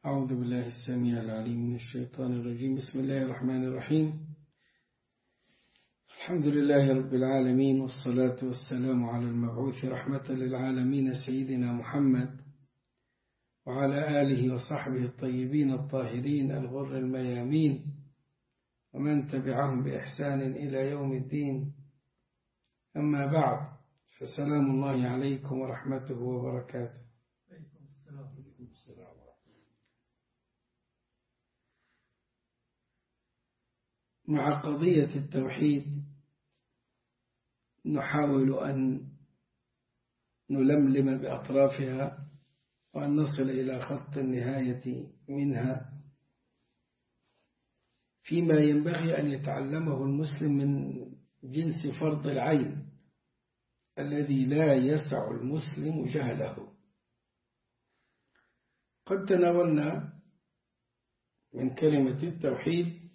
أعوذ بالله السميع العليم من الشيطان الرجيم بسم الله الرحمن الرحيم الحمد لله رب العالمين والصلاة والسلام على المبعوث رحمة للعالمين سيدنا محمد وعلى آله وصحبه الطيبين الطاهرين الغر الميامين ومن تبعهم بإحسان إلى يوم الدين أما بعد فسلام الله عليكم ورحمته وبركاته مع قضية التوحيد نحاول أن نلملم بأطرافها وأن نصل إلى خط النهاية منها فيما ينبغي أن يتعلمه المسلم من جنس فرض العين الذي لا يسع المسلم جهله قد تناولنا من كلمة التوحيد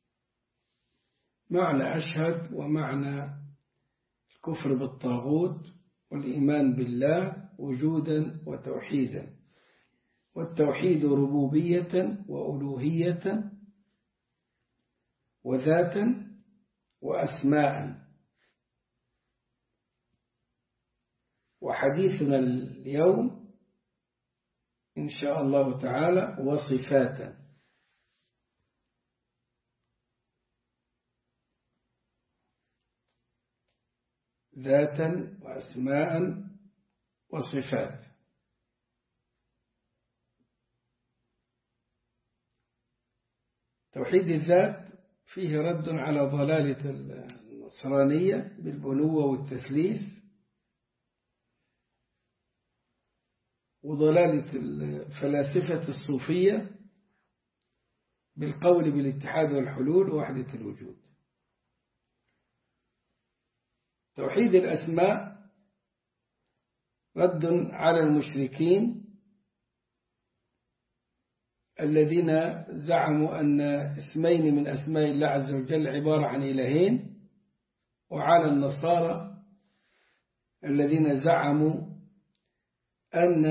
معنى أشهد ومعنى الكفر بالطاغوت والإيمان بالله وجودا وتوحيدا والتوحيد ربوبية وألوهية وذاتا وأسماء وحديثنا اليوم إن شاء الله تعالى وصفاتا ذاتا وأسماء وصفات توحيد الذات فيه رد على ضلالة النصرانية بالبنوة والتثليث وضلالة الفلاسفة الصوفية بالقول بالاتحاد والحلول ووحدة الوجود توحيد الأسماء رد على المشركين الذين زعموا أن اسمين من أسماء الله عز وجل عبارة عن إلهين وعلى النصارى الذين زعموا أن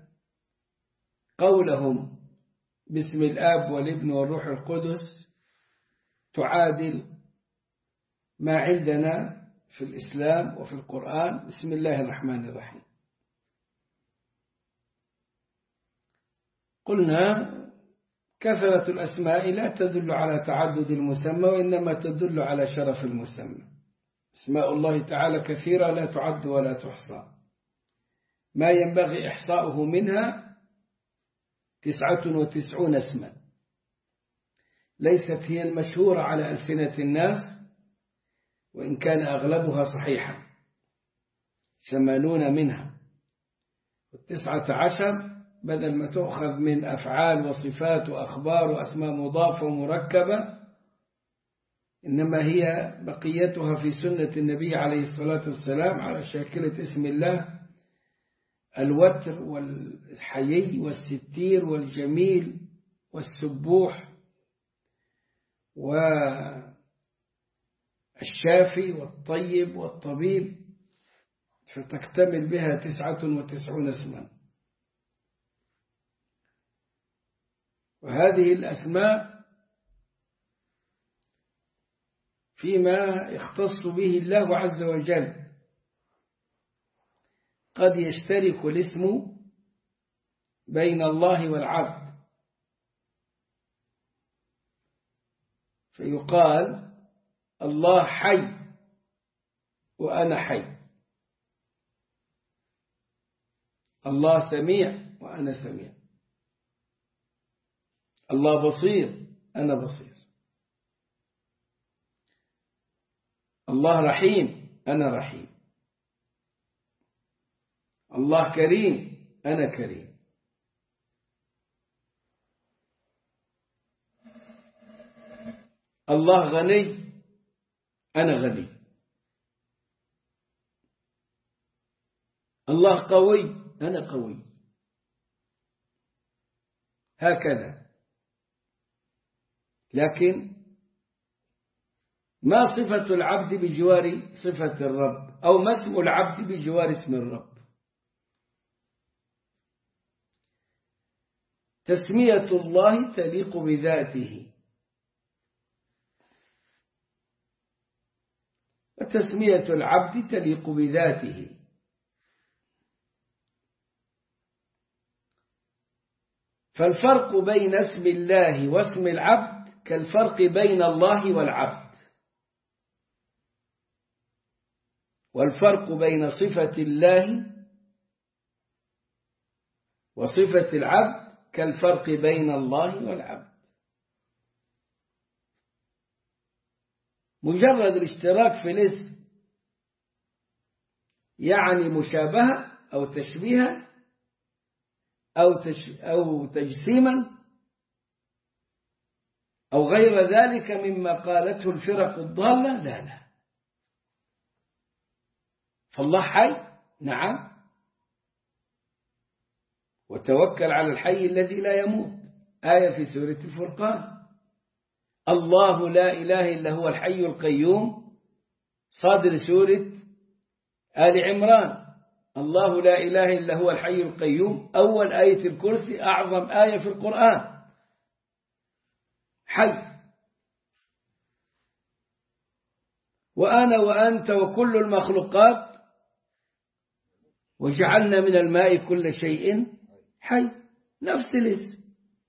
قولهم باسم الآب والابن والروح القدس تعادل ما عندنا في الإسلام وفي القرآن بسم الله الرحمن الرحيم قلنا كثرة الأسماء لا تدل على تعدد المسمى وإنما تدل على شرف المسمى اسماء الله تعالى كثيرة لا تعد ولا تحصى ما ينبغي إحصاؤه منها تسعة وتسعون اسما ليست هي المشهورة على ألسنة الناس وإن كان أغلبها صحيحا ثمانون منها والتسعة عشر بدل ما تؤخذ من أفعال وصفات وأخبار وأسماء مضافة ومركبة إنما هي بقيتها في سنة النبي عليه الصلاة والسلام على شاكلة اسم الله الوتر والحيي والستير والجميل والسبوح والشافي والطيب والطبيب فتكتمل بها تسعة وتسعون اسما وهذه الأسماء فيما يختص به الله عز وجل قد يشترك الاسم بين الله والعبد فيقال الله حي وأنا حي الله سميع وأنا سميع الله بصير أنا بصير الله رحيم أنا رحيم الله كريم أنا كريم الله غني أنا غني الله قوي أنا قوي هكذا لكن ما صفة العبد بجوار صفة الرب أو ما اسم العبد بجوار اسم الرب تسمية الله تليق بذاته وتسمية العبد تليق بذاته فالفرق بين اسم الله واسم العبد كالفرق بين الله والعبد والفرق بين صفة الله وصفة العبد كالفرق بين الله والعبد مجرد الاشتراك في الاسم يعني مشابهة أو تشبيها أو, تش أو تجسيما أو غير ذلك مما قالته الفرق الضالة لا لا فالله حي نعم وتوكل على الحي الذي لا يموت آية في سورة الفرقان الله لا إله إلا هو الحي القيوم صادر سورة آل عمران الله لا إله إلا هو الحي القيوم أول آية الكرسي أعظم آية في القرآن حي وأنا وأنت وكل المخلوقات وجعلنا من الماء كل شيء حي نفس الاسم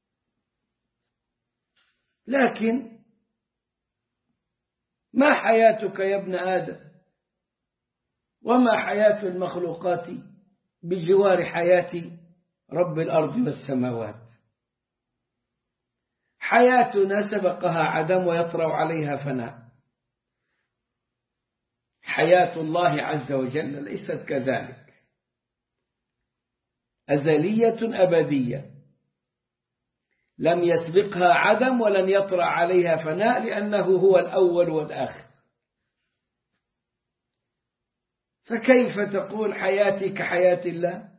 لكن ما حياتك يا ابن آدم وما حياة المخلوقات بجوار حياة رب الأرض والسماوات حياتنا سبقها عدم ويطرأ عليها فناء حياة الله عز وجل ليست كذلك أزلية أبدية لم يسبقها عدم ولن يطرأ عليها فناء لأنه هو الأول والآخر فكيف تقول حياتي كحياة الله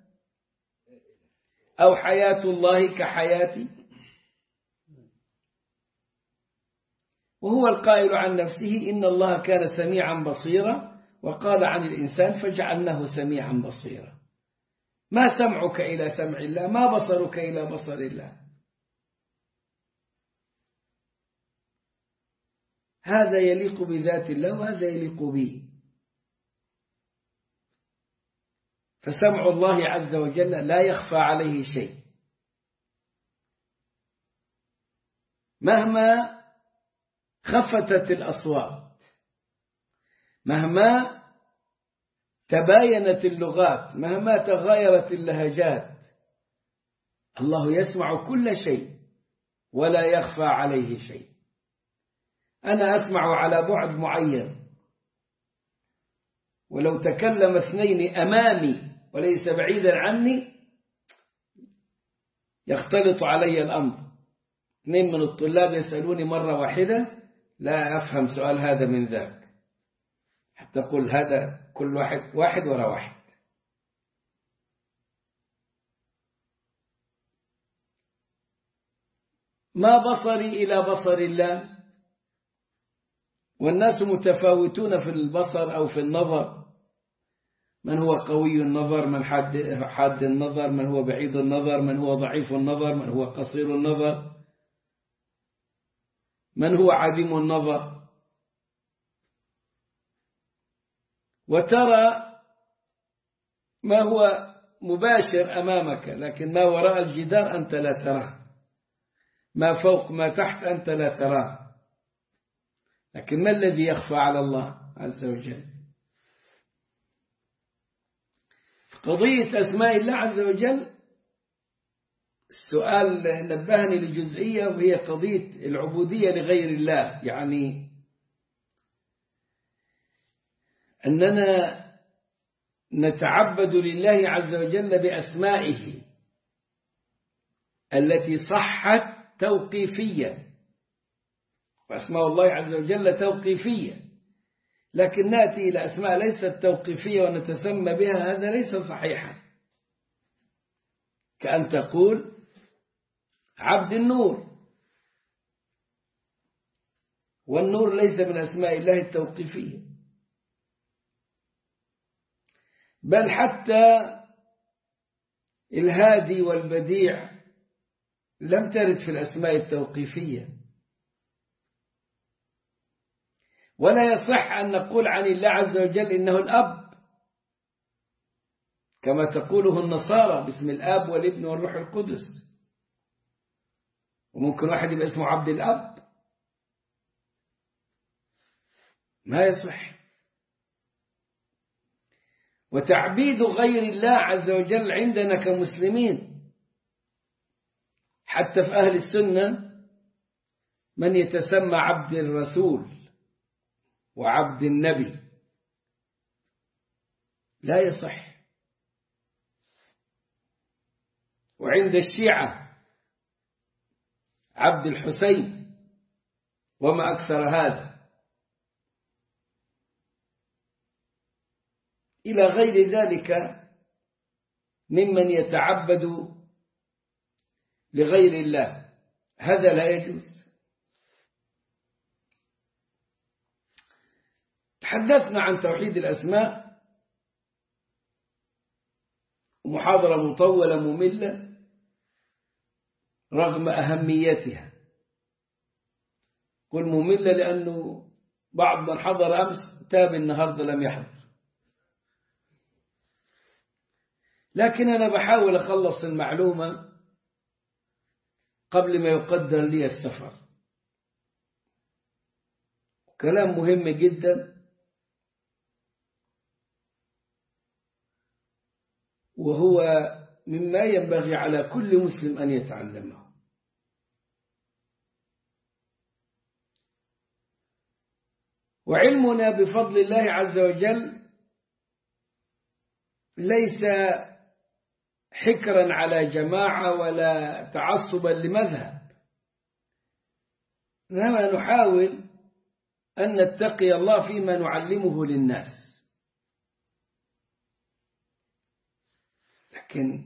أو حياة الله كحياتي وهو القائل عن نفسه إن الله كان سميعا بصيرا وقال عن الإنسان فجعلناه سميعا بصيرا ما سمعك إلى سمع الله ما بصرك إلى بصر الله هذا يليق بذات الله وهذا يليق به فسمع الله عز وجل لا يخفى عليه شيء مهما خفتت الأصوات مهما تباينت اللغات مهما تغايرت اللهجات الله يسمع كل شيء ولا يخفى عليه شيء أنا أسمع على بعد معين ولو تكلم اثنين أمامي وليس بعيدا عني يختلط علي الأمر اثنين من الطلاب يسألوني مرة واحدة لا أفهم سؤال هذا من ذاك حتى أقول هذا كل واحد واحد ورا واحد ما بصري إلى بصر الله والناس متفاوتون في البصر أو في النظر من هو قوي النظر من حاد, حاد النظر من هو بعيد النظر من هو ضعيف النظر من هو قصير النظر من هو عديم النظر وترى ما هو مباشر أمامك لكن ما وراء الجدار أنت لا تراه ما فوق ما تحت أنت لا تراه لكن ما الذي يخفى على الله عز وجل قضية أسماء الله عز وجل السؤال نبهني لجزئية وهي قضية العبودية لغير الله يعني أننا نتعبد لله عز وجل بأسمائه التي صحت توقيفيا وأسماء الله عز وجل توقيفية لكن نأتي إلى أسماء ليست توقيفية ونتسمى بها هذا ليس صحيحا كأن تقول عبد النور والنور ليس من أسماء الله التوقيفية بل حتى الهادي والبديع لم ترد في الأسماء التوقيفية ولا يصح أن نقول عن الله عز وجل إنه الأب كما تقوله النصارى باسم الآب والابن والروح القدس وممكن واحد يبقى اسمه عبد الأب ما يصح وتعبيد غير الله عز وجل عندنا كمسلمين حتى في أهل السنة من يتسمى عبد الرسول وعبد النبي لا يصح وعند الشيعة عبد الحسين وما أكثر هذا إلى غير ذلك ممن يتعبد لغير الله هذا لا يجوز تحدثنا عن توحيد الأسماء محاضرة مطولة مملة رغم أهميتها قل مملة لأنه بعض من حضر أمس تاب النهاردة لم يحضر لكن أنا بحاول أخلص المعلومة قبل ما يقدر لي السفر كلام مهم جدا وهو مما ينبغي على كل مسلم أن يتعلمه وعلمنا بفضل الله عز وجل ليس حكرا على جماعة ولا تعصبا لمذهب إنما نحاول أن نتقي الله فيما نعلمه للناس لكن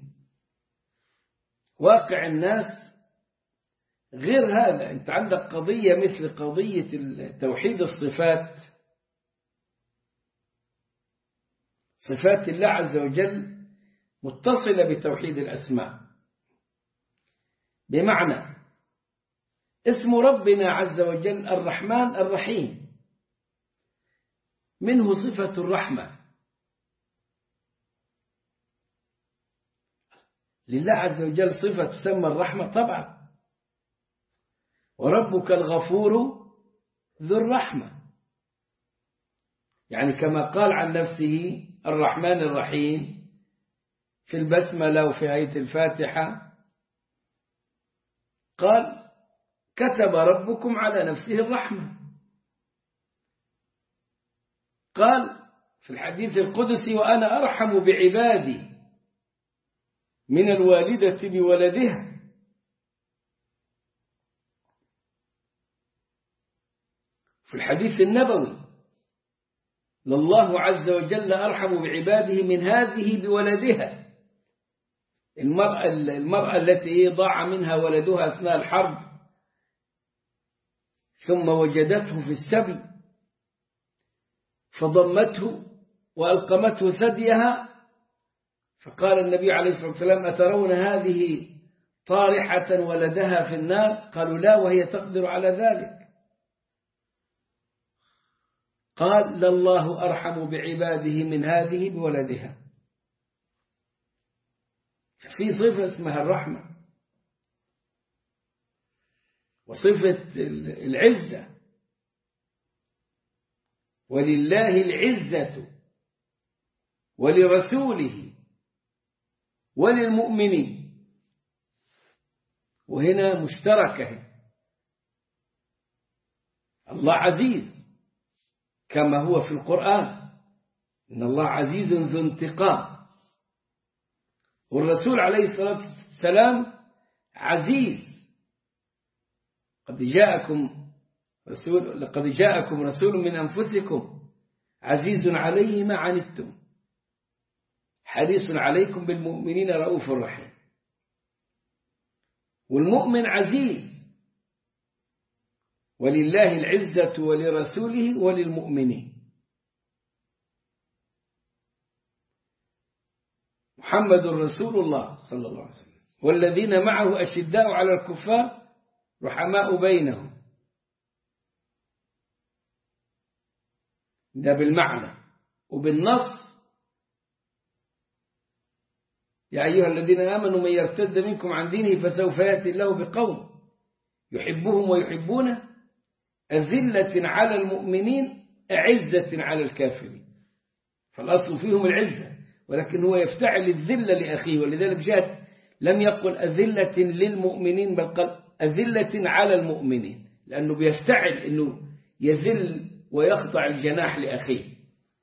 واقع الناس غير هذا أنت عندك قضية مثل قضية توحيد الصفات صفات الله عز وجل متصلة بتوحيد الأسماء بمعنى اسم ربنا عز وجل الرحمن الرحيم منه صفة الرحمة لله عز وجل صفة تسمى الرحمة طبعا وربك الغفور ذو الرحمة يعني كما قال عن نفسه الرحمن الرحيم في البسملة وفي آية الفاتحة قال كتب ربكم على نفسه الرحمة قال في الحديث القدسي وأنا أرحم بعبادي من الوالدة بولدها في الحديث النبوي لله عز وجل أرحم بعباده من هذه بولدها المرأة, المرأة التي ضاع منها ولدها أثناء الحرب ثم وجدته في السبي فضمته وألقمته ثديها فقال النبي عليه الصلاة والسلام أترون هذه طارحة ولدها في النار قالوا لا وهي تقدر على ذلك قال لله أرحم بعباده من هذه بولدها في صفة اسمها الرحمة وصفة العزة ولله العزة ولرسوله وللمؤمنين وهنا مشتركة الله عزيز كما هو في القرآن إن الله عزيز ذو انتقام والرسول عليه الصلاة والسلام عزيز قد جاءكم رسول لقد جاءكم رسول من أنفسكم عزيز عليه ما عنتم حريص عليكم بالمؤمنين رؤوف رحيم والمؤمن عزيز ولله العزة ولرسوله وللمؤمنين محمد رسول الله صلى الله عليه وسلم والذين معه أشداء على الكفار رحماء بينهم ده بالمعنى وبالنص يا أيها الذين آمنوا من يرتد منكم عن دينه فسوف يأتي الله بقوم يحبهم ويحبونه أذلة على المؤمنين أعزة على الكافرين فالأصل فيهم العزة ولكن هو يفتعل الذلة لأخيه ولذلك جاءت لم يقل أذلة للمؤمنين بل قال أذلة على المؤمنين لأنه بيفتعل أنه يذل ويخضع الجناح لأخيه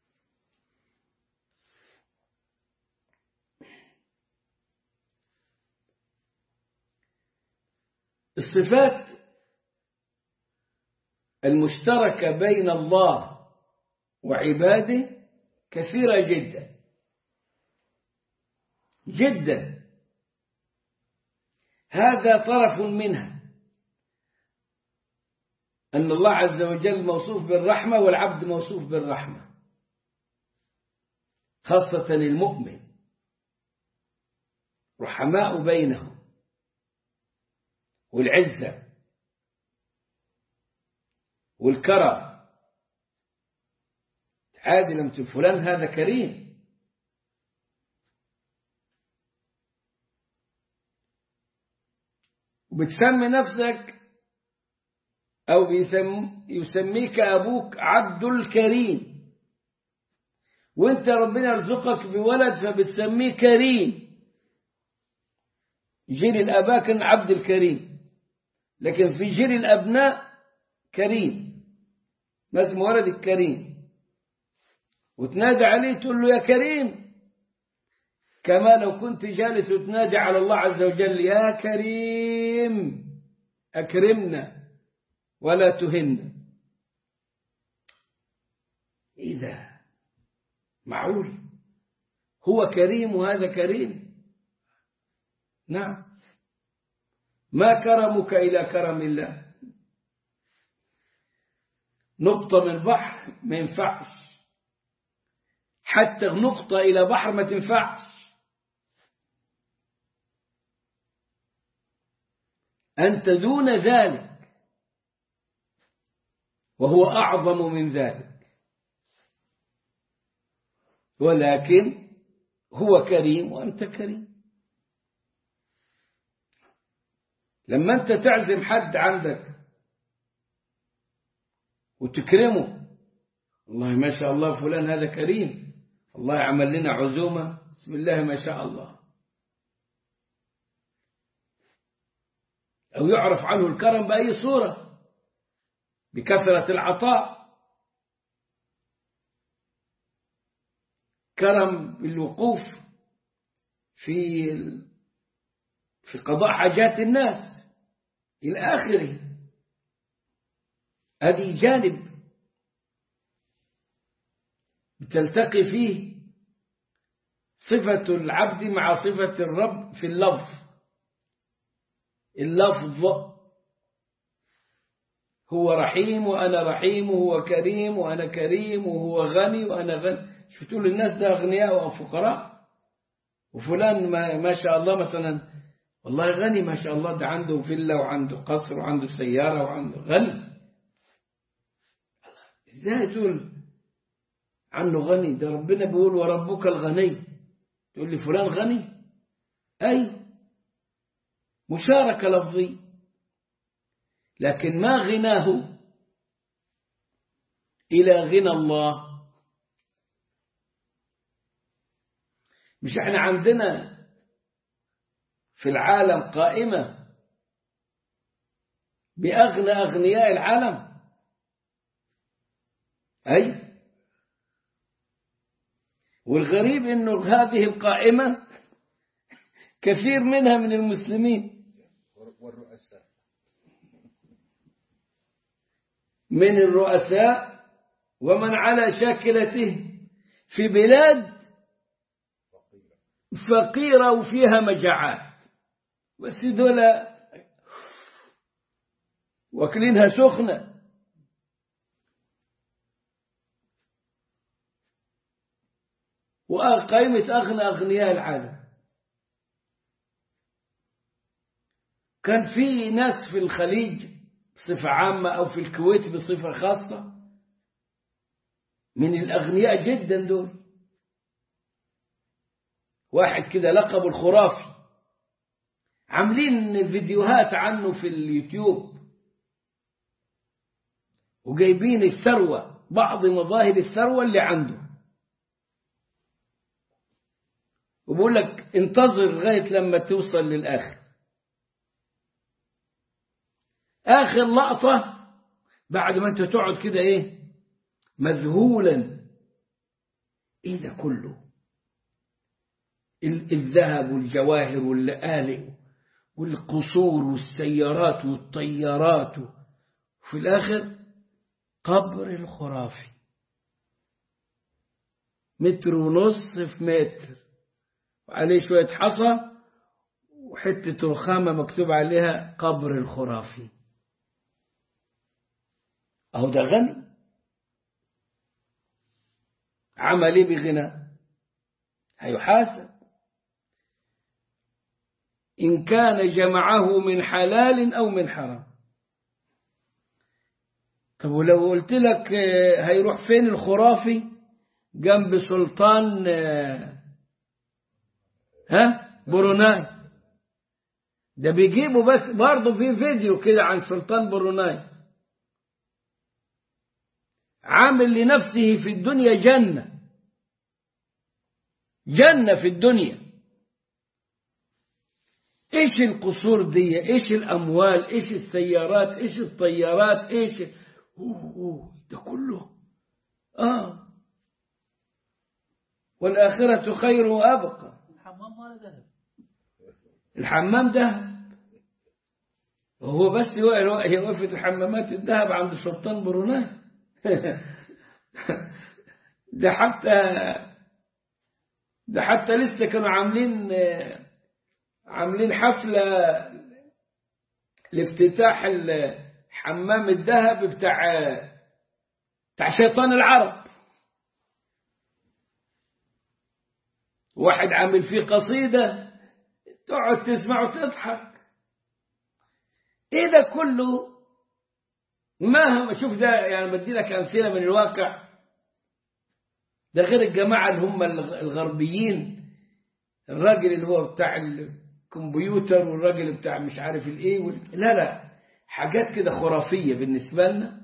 الصفات المشتركة بين الله وعباده كثيرة جدا جدا هذا طرف منها أن الله عز وجل موصوف بالرحمة والعبد موصوف بالرحمة خاصة المؤمن رحماء بينهم والعزة والكرم عادي لم فلان هذا كريم وبتسمي نفسك أو بيسم يسميك أبوك عبد الكريم وانت ربنا يرزقك بولد فبتسميه كريم جيل الآباء كان عبد الكريم لكن في جيل الأبناء كريم ما اسمه ولد الكريم وتنادى عليه تقول له يا كريم كما لو كنت جالس وتنادي على الله عز وجل يا كريم أكرمنا ولا تهنا إذا معقول هو كريم وهذا كريم نعم ما كرمك إلى كرم الله نقطة من بحر ما ينفعش حتى نقطة إلى بحر ما تنفعش أنت دون ذلك وهو أعظم من ذلك ولكن هو كريم وأنت كريم لما أنت تعزم حد عندك وتكرمه والله ما شاء الله فلان هذا كريم الله عمل لنا عزومة بسم الله ما شاء الله أو يعرف عنه الكرم بأي صورة بكثرة العطاء كرم بالوقوف في في قضاء حاجات الناس إلى آخره هذه جانب تلتقي فيه صفة العبد مع صفة الرب في اللفظ اللفظ هو رحيم وأنا رحيم وهو كريم وأنا كريم وهو غني وأنا غني شو تقول الناس ده أغنياء وفقراء وفلان ما, ما شاء الله مثلا والله غني ما شاء الله ده عنده فيلا وعنده قصر وعنده سيارة وعنده غني ازاي تقول عنه غني ده ربنا بيقول وربك الغني تقول لي فلان غني أي مشاركة لفظية لكن ما غناه إلى غنى الله مش احنا عندنا في العالم قائمة بأغنى أغنياء العالم أي والغريب أنه هذه القائمة كثير منها من المسلمين والرؤساء من الرؤساء ومن على شاكلته في بلاد فقيرة وفيها مجاعات بس دول واكلينها سخنة وقائمة أغنى أغنياء العالم كان في ناس في الخليج بصفة عامة أو في الكويت بصفة خاصة من الأغنياء جدا دول واحد كده لقبه الخرافي عاملين فيديوهات عنه في اليوتيوب وجايبين الثروة بعض مظاهر الثروة اللي عنده وبقول لك انتظر لغاية لما توصل للآخر آخر لقطة بعد ما انت تقعد كده ايه مذهولا ايه ده كله الذهب والجواهر واللآلئ والقصور والسيارات والطيارات وفي الآخر قبر الخرافي متر ونص في متر وعليه شوية حصى وحتة رخامة مكتوب عليها قبر الخرافي أهو ده غني عمل ايه بغنى هيحاسب إن كان جمعه من حلال أو من حرام طب ولو قلت لك هيروح فين الخرافي جنب سلطان ها بروناي ده بيجيبوا بس برضه في فيديو كده عن سلطان بروناي عامل لنفسه في الدنيا جنة جنة في الدنيا ايش القصور دي ايش الاموال ايش السيارات ايش الطيارات ايش أوه أوه ده كله اه والآخرة خير وأبقى الحمام ماله ذهب الحمام ذهب وهو بس هي وقفت الحمامات الذهب عند سلطان بروناي ده حتى ده حتى لسه كانوا عاملين عاملين حفلة لافتتاح حمام الذهب بتاع بتاع شيطان العرب واحد عامل فيه قصيدة تقعد تسمع وتضحك ايه ده كله ما شوف ده يعني بدي لك امثله من الواقع ده غير الجماعه اللي هم الغربيين الراجل اللي هو بتاع الكمبيوتر والراجل بتاع مش عارف الايه وال... لا لا حاجات كده خرافيه بالنسبه لنا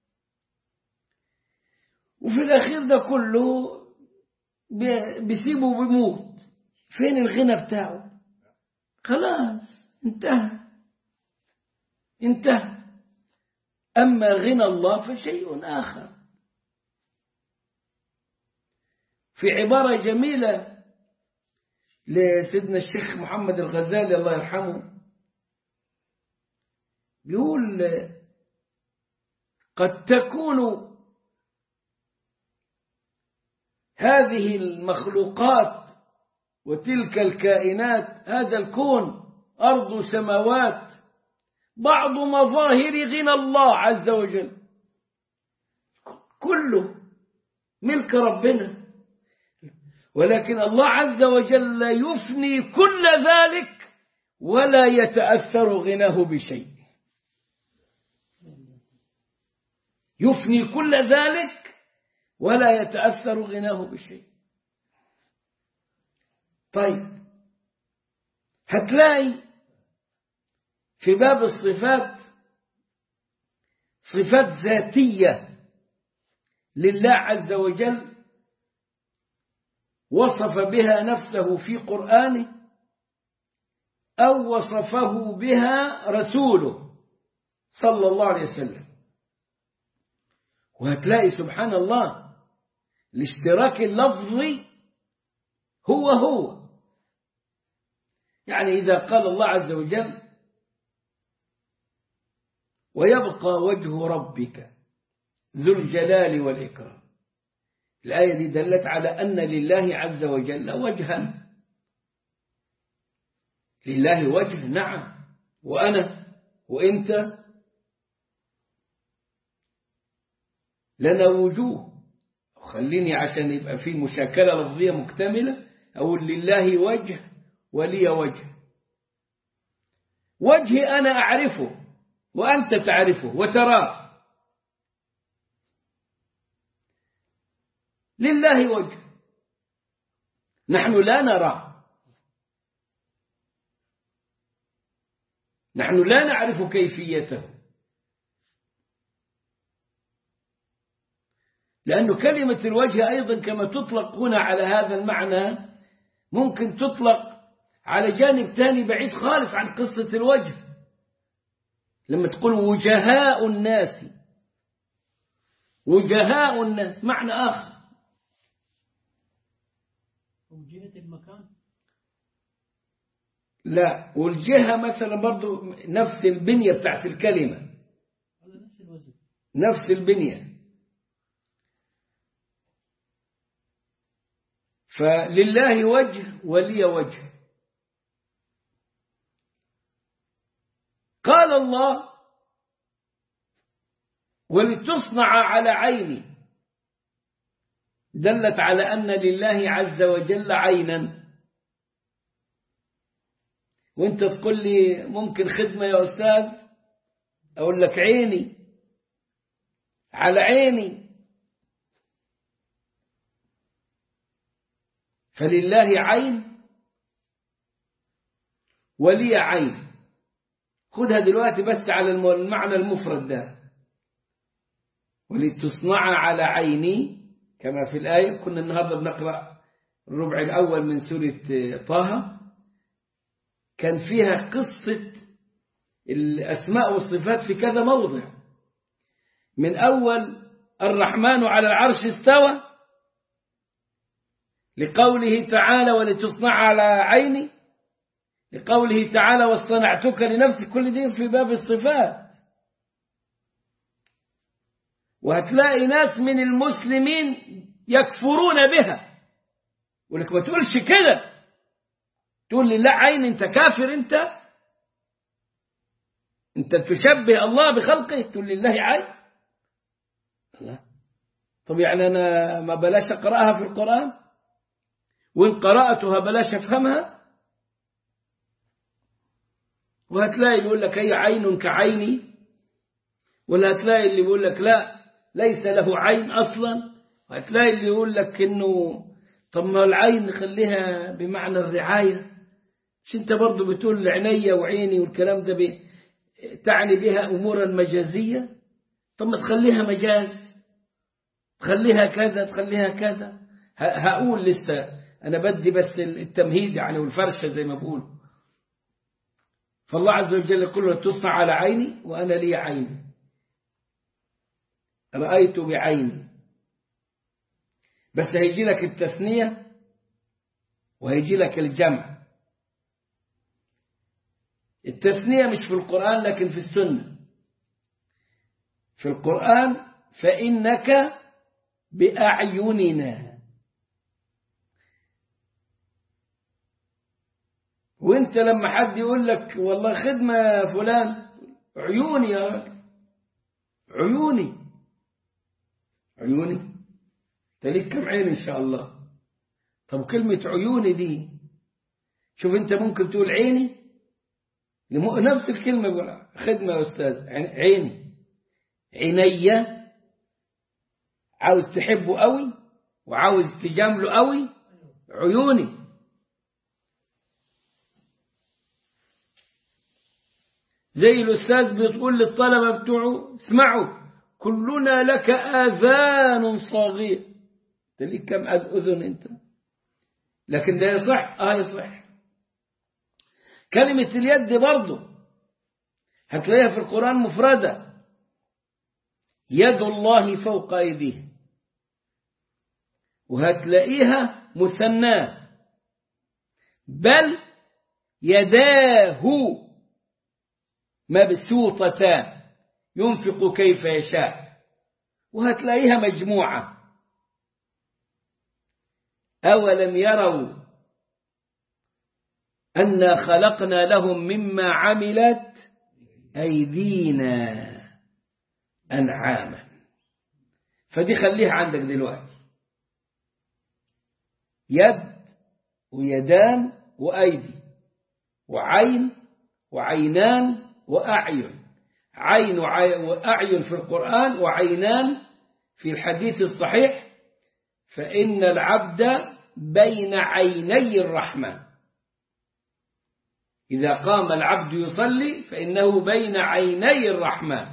وفي الاخير ده كله بيسيبه وبيموت فين الغنى بتاعه خلاص انتهى انتهى أما غنى الله فشيء آخر في عبارة جميلة لسيدنا الشيخ محمد الغزالي الله يرحمه بيقول قد تكون هذه المخلوقات وتلك الكائنات هذا الكون أرض سماوات بعض مظاهر غنى الله عز وجل كله ملك ربنا ولكن الله عز وجل يفني كل ذلك ولا يتأثر غناه بشيء يفني كل ذلك ولا يتأثر غناه بشيء طيب هتلاقي في باب الصفات صفات ذاتية لله عز وجل وصف بها نفسه في قرآنه أو وصفه بها رسوله صلى الله عليه وسلم وهتلاقي سبحان الله الاشتراك اللفظي هو هو يعني إذا قال الله عز وجل ويبقى وجه ربك ذو الجلال والإكرام الآية دي دلت على أن لله عز وجل وجها لله وجه نعم وأنا وإنت لنا وجوه خليني عشان يبقى في مشاكلة لفظية مكتملة أقول لله وجه ولي وجه وجهي أنا أعرفه وأنت تعرفه وتراه لله وجه نحن لا نراه نحن لا نعرف كيفيته لأن كلمة الوجه أيضا كما تطلق هنا على هذا المعنى ممكن تطلق على جانب ثاني بعيد خالص عن قصة الوجه لما تقول وجهاء الناس وجهاء الناس معنى آخر وجهة المكان لا والجهة مثلا برضو نفس البنية بتاعت الكلمة هذا نفس الوزن نفس البنية فلله وجه ولي وجه قال الله ولتصنع على عيني دلت على أن لله عز وجل عينا وانت تقول لي ممكن خدمة يا أستاذ أقول لك عيني على عيني فلله عين ولي عين خدها دلوقتي بس على الم- المعنى المفرد ده ولتصنع على عيني كما في الآية كنا النهاردة بنقرأ الربع الأول من سورة طه كان فيها قصة الأسماء والصفات في كذا موضع من أول الرحمن على العرش استوى لقوله تعالى ولتصنع على عيني لقوله تعالى واصطنعتك لنفسي كل دي في باب الصفات وهتلاقي ناس من المسلمين يكفرون بها ولك ما تقولش كده تقول لي لا عين انت كافر انت انت تشبه الله بخلقه تقول لله عين لا طب يعني انا ما بلاش اقراها في القران وان قراتها بلاش افهمها وهتلاقي اللي يقول لك هي عين كعيني ولا هتلاقي اللي يقول لك لا ليس له عين اصلا وهتلاقي اللي يقول لك انه طب ما العين خليها بمعنى الرعايه مش انت برضو بتقول عيني وعيني والكلام ده بي تعني بها امورا مجازيه طب ما تخليها مجاز تخليها كذا تخليها كذا ه- هقول لسه انا بدي بس التمهيد يعني والفرشه زي ما بقول فالله عز وجل يقول له تصنع على عيني وانا لي عيني رايت بعيني بس هيجي لك التثنيه وهيجي لك الجمع التثنية مش في القرآن لكن في السنة في القرآن فإنك بأعيننا وانت لما حد يقول لك والله خدمة يا فلان عيوني يا راجل عيوني عيوني تليك كم عين ان شاء الله طب كلمة عيوني دي شوف انت ممكن تقول عيني لم- نفس الكلمة يقول خدمة يا أستاذ عين- عيني عيني عاوز تحبه قوي وعاوز تجامله قوي عيوني زي الأستاذ بتقول للطلبة بتوعه اسمعوا كلنا لك آذان صاغية تليك كم أذن أنت لكن ده يصح آه يصح كلمة اليد برضه هتلاقيها في القرآن مفردة يد الله فوق أيديه وهتلاقيها مثناه بل يداه مبسوطتان ينفق كيف يشاء وهتلاقيها مجموعة أولم يروا أنا خلقنا لهم مما عملت أيدينا أنعاما فدي خليها عندك دلوقتي يد ويدان وأيدي وعين وعينان وأعين عين وأعين في القرآن وعينان في الحديث الصحيح فإن العبد بين عيني الرحمن إذا قام العبد يصلي فإنه بين عيني الرحمن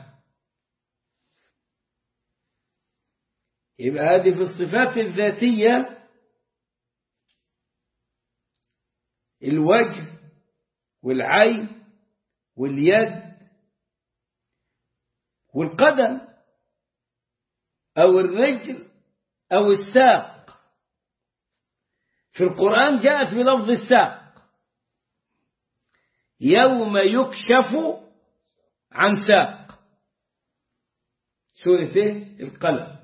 يبقى هذه في الصفات الذاتية الوجه والعين واليد والقدم أو الرجل أو الساق في القرآن جاءت بلفظ الساق يوم يكشف عن ساق سورة ايه القلم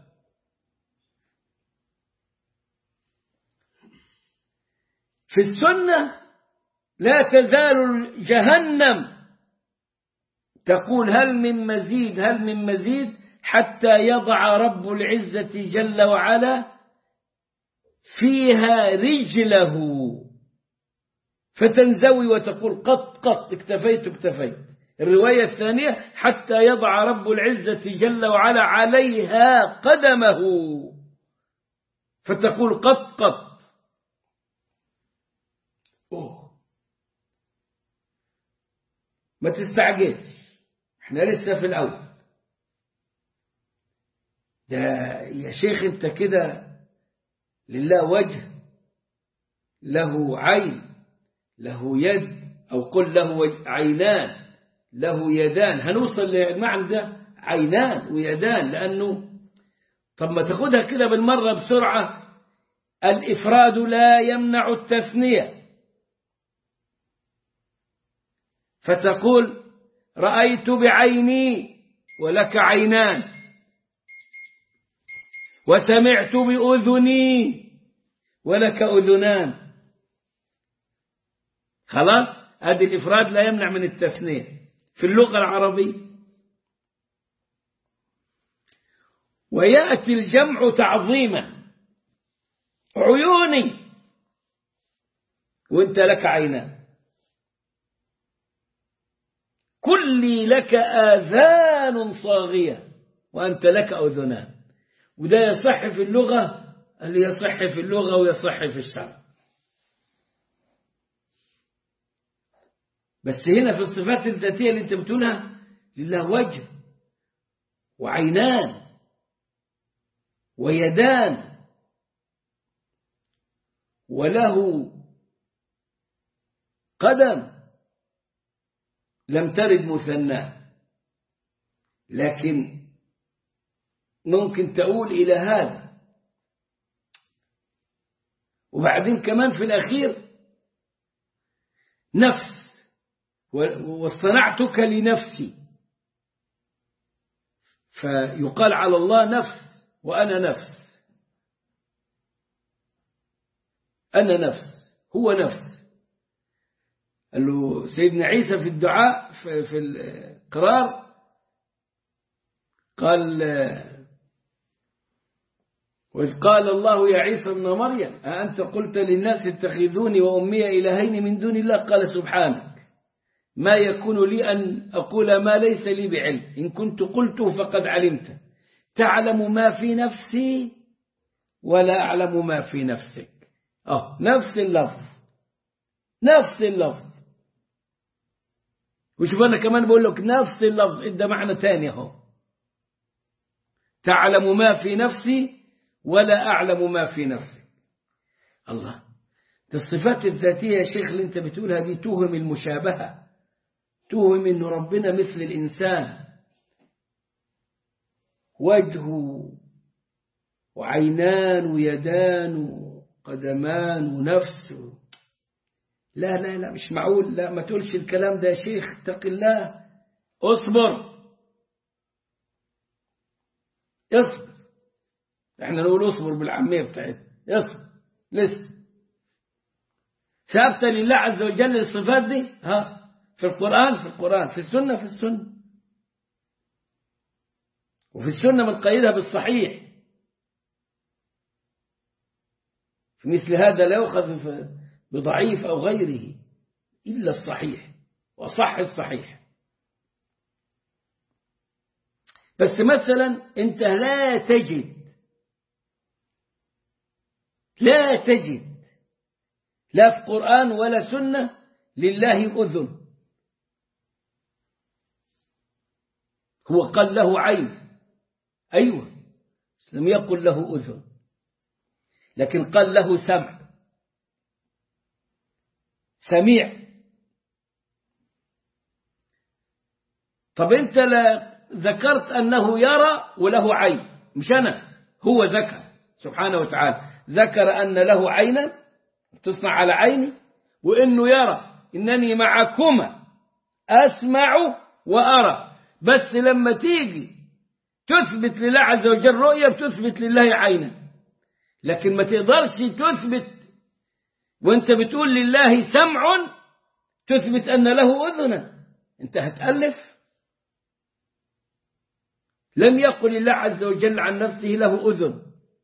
في السنة لا تزال جهنم تقول هل من مزيد هل من مزيد حتى يضع رب العزة جل وعلا فيها رجله فتنزوي وتقول قط قط اكتفيت اكتفيت الرواية الثانية حتى يضع رب العزة جل وعلا عليها قدمه فتقول قط قط أوه. ما تستعجلش احنا لسه في الأول ده يا شيخ انت كده لله وجه له عين له يد أو قل له عينان له يدان هنوصل للمعنى ده عينان ويدان لأنه طب ما تاخدها كده بالمرة بسرعة الإفراد لا يمنع التثنية فتقول رأيت بعيني ولك عينان وسمعت بأذني ولك أذنان خلاص هذه الإفراد لا يمنع من التثنية في اللغة العربية ويأتي الجمع تعظيما عيوني وانت لك عينان كلي لك آذان صاغية وأنت لك أذنان وده يصح في اللغة اللي يصح في اللغة ويصح في الشرع بس هنا في الصفات الذاتية اللي انت بتقولها لله وجه وعينان ويدان وله قدم لم ترد مثناه لكن ممكن تقول إلى هذا وبعدين كمان في الأخير نفس واصطنعتك لنفسي فيقال على الله نفس وأنا نفس أنا نفس هو نفس قال له سيدنا عيسى في الدعاء في, في القرار قال وإذ قال الله يا عيسى ابن مريم أأنت قلت للناس اتخذوني وأمي إلهين من دون الله قال سبحانك ما يكون لي أن أقول ما ليس لي بعلم إن كنت قلته فقد علمت تعلم ما في نفسي ولا أعلم ما في نفسك أه نفس اللفظ نفس اللفظ وشوف أنا كمان بقول لك نفس اللفظ إده معنى تاني أهو تعلم ما في نفسي ولا أعلم ما في نفسك الله الصفات الذاتية يا شيخ اللي انت بتقولها دي توهم المشابهة توهم ان ربنا مثل الإنسان وجهه وعينان ويدان وقدمان ونفس لا لا لا مش معقول لا ما تقولش الكلام ده يا شيخ اتق الله اصبر اصبر احنا نقول اصبر بالعامية بتاعتنا اصبر لسه ثابتة لله عز وجل الصفات دي ها في القرآن في القرآن في السنة في السنة وفي السنة متقيدها بالصحيح في مثل هذا لا يؤخذ بضعيف أو غيره إلا الصحيح وصح الصحيح بس مثلا أنت لا تجد لا تجد لا في قرآن ولا سنة لله أذن هو قال له عين أيوة لم يقل له أذن لكن قال له سمع سميع طب أنت لا ذكرت أنه يرى وله عين مش أنا هو ذكر سبحانه وتعالى ذكر أن له عينا تصنع على عيني وإنه يرى إنني معكما أسمع وأرى بس لما تيجي تثبت لله عز وجل رؤية بتثبت لله عينا لكن ما تقدرش تثبت وانت بتقول لله سمع تثبت أن له أذنا انت هتألف لم يقل الله عز وجل عن نفسه له أذن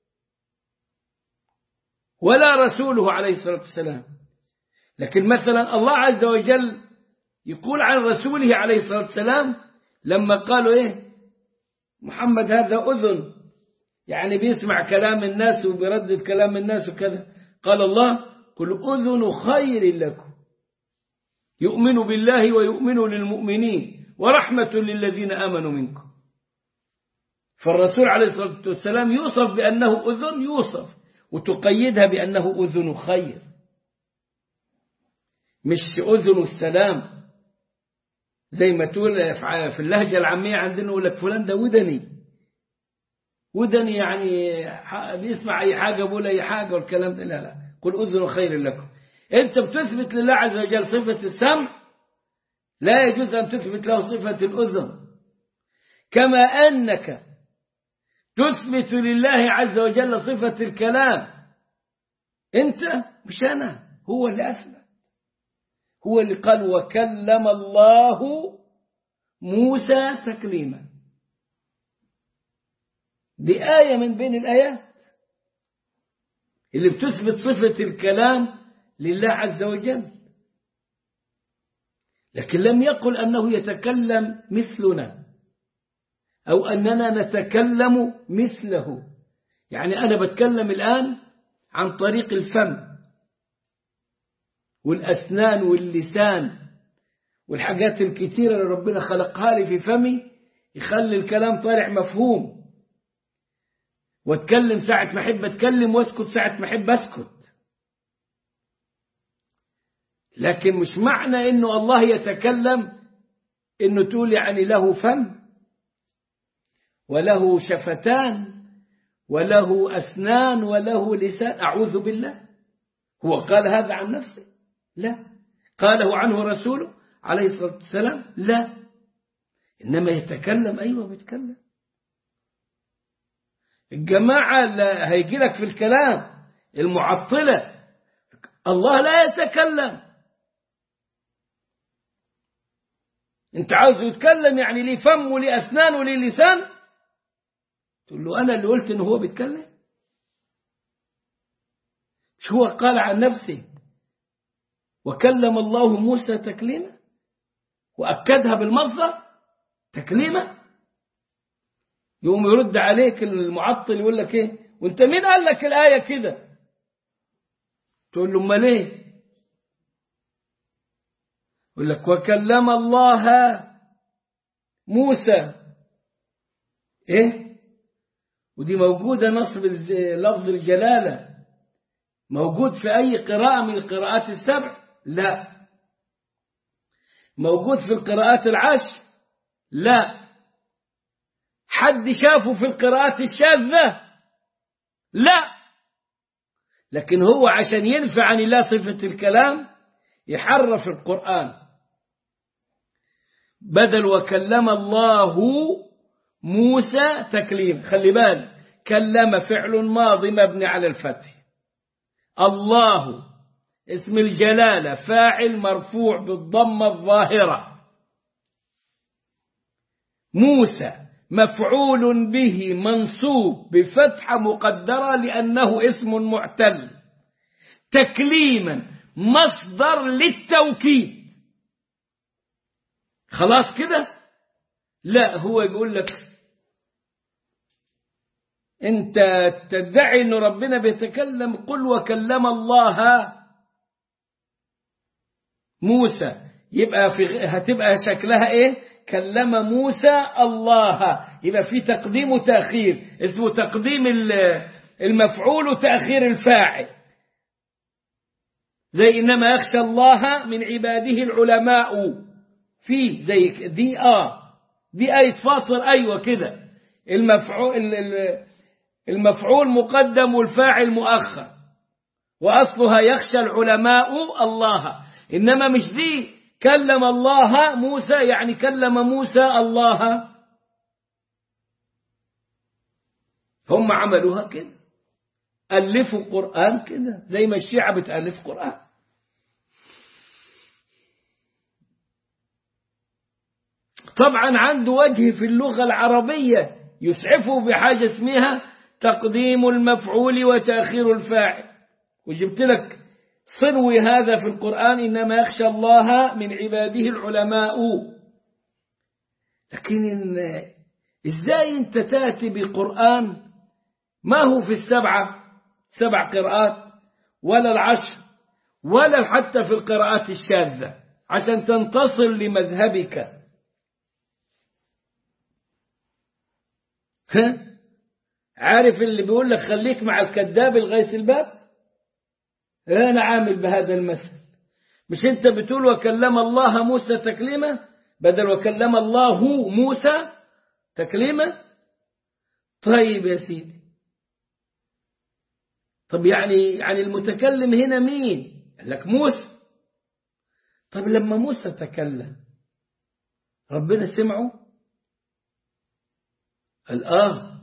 ولا رسوله عليه الصلاة والسلام لكن مثلا الله عز وجل يقول عن رسوله عليه الصلاة والسلام لما قالوا إيه محمد هذا أذن يعني بيسمع كلام الناس وبيردد كلام الناس وكذا قال الله قل أذن خير لكم يؤمن بالله ويؤمن للمؤمنين ورحمة للذين آمنوا منكم فالرسول عليه الصلاة والسلام يوصف بأنه أذن يوصف وتقيدها بأنه أذن خير مش أذن السلام زي ما تقول في اللهجة العامية عندنا يقول لك فلان ده ودني ودني يعني بيسمع أي حاجة بيقول أي حاجة والكلام ده لا لا قل أذن خير لكم أنت بتثبت لله عز وجل صفة السمع لا يجوز أن تثبت له صفة الأذن كما أنك تثبت لله عز وجل صفة الكلام أنت مش أنا هو اللي أثبت هو اللي قال وكلم الله موسى تكليما دي آية من بين الآيات اللي بتثبت صفة الكلام لله عز وجل لكن لم يقل أنه يتكلم مثلنا أو أننا نتكلم مثله يعني أنا بتكلم الآن عن طريق الفم والأسنان واللسان والحاجات الكثيرة اللي ربنا خلقها لي في فمي يخلي الكلام طالع مفهوم واتكلم ساعة ما أحب أتكلم واسكت ساعة ما أحب أسكت لكن مش معنى إنه الله يتكلم إنه تقول يعني له فم وله شفتان وله أسنان وله لسان أعوذ بالله هو قال هذا عن نفسه لا قاله عنه رسوله عليه الصلاة والسلام لا إنما يتكلم أيوة بيتكلم الجماعة اللي هيجي لك في الكلام المعطلة الله لا يتكلم انت عاوز يتكلم يعني ليه فم وليه أسنان وليه لسان تقول له أنا اللي قلت إنه هو بيتكلم مش هو قال عن نفسه وكلم الله موسى تكليما وأكدها بالمصدر تكليما يقوم يرد عليك المعطل يقول لك ايه وانت مين قال لك الآية كده تقول له امال ايه يقول لك وكلم الله موسى ايه ودي موجودة نصب لفظ الجلالة موجود في أي قراءة من القراءات السبع لا موجود في القراءات العشر لا حد شافه في القراءات الشاذة لا لكن هو عشان ينفع عن الله صفة الكلام يحرف القرآن بدل وكلم الله موسى تكليم خلي بالك كلم فعل ماضي مبني على الفتح الله اسم الجلالة فاعل مرفوع بالضمة الظاهرة موسى مفعول به منصوب بفتحة مقدرة لأنه اسم معتل تكليما مصدر للتوكيد خلاص كده لا هو يقول لك انت تدعي ان ربنا بيتكلم قل وكلم الله موسى يبقى في هتبقى شكلها ايه كلم موسى الله يبقى في تقديم وتأخير اسمه تقديم المفعول وتأخير الفاعل زي إنما يخشى الله من عباده العلماء في زي دي آه دي آية فاطر أيوة كده المفعول المفعول مقدم والفاعل مؤخر وأصلها يخشى العلماء الله إنما مش دي كلم الله موسى يعني كلم موسى الله هم عملوها كده ألفوا قرآن كده زي ما الشيعة بتألف قرآن طبعا عنده وجه في اللغة العربية يسعفه بحاجة اسمها تقديم المفعول وتأخير الفاعل وجبت لك صنوي هذا في القرآن إنما يخشى الله من عباده العلماء لكن إزاي أنت تأتي بقرآن ما هو في السبعة سبع قراءات ولا العشر ولا حتى في القراءات الشاذة عشان تنتصر لمذهبك ها عارف اللي بيقول لك خليك مع الكذاب لغاية الباب أنا عامل بهذا المثل مش أنت بتقول وكلم الله موسى تكليما بدل وكلم الله موسى تكليما طيب يا سيدي طب يعني يعني المتكلم هنا مين قال لك موسى طب لما موسى تكلم ربنا سمعه قال اه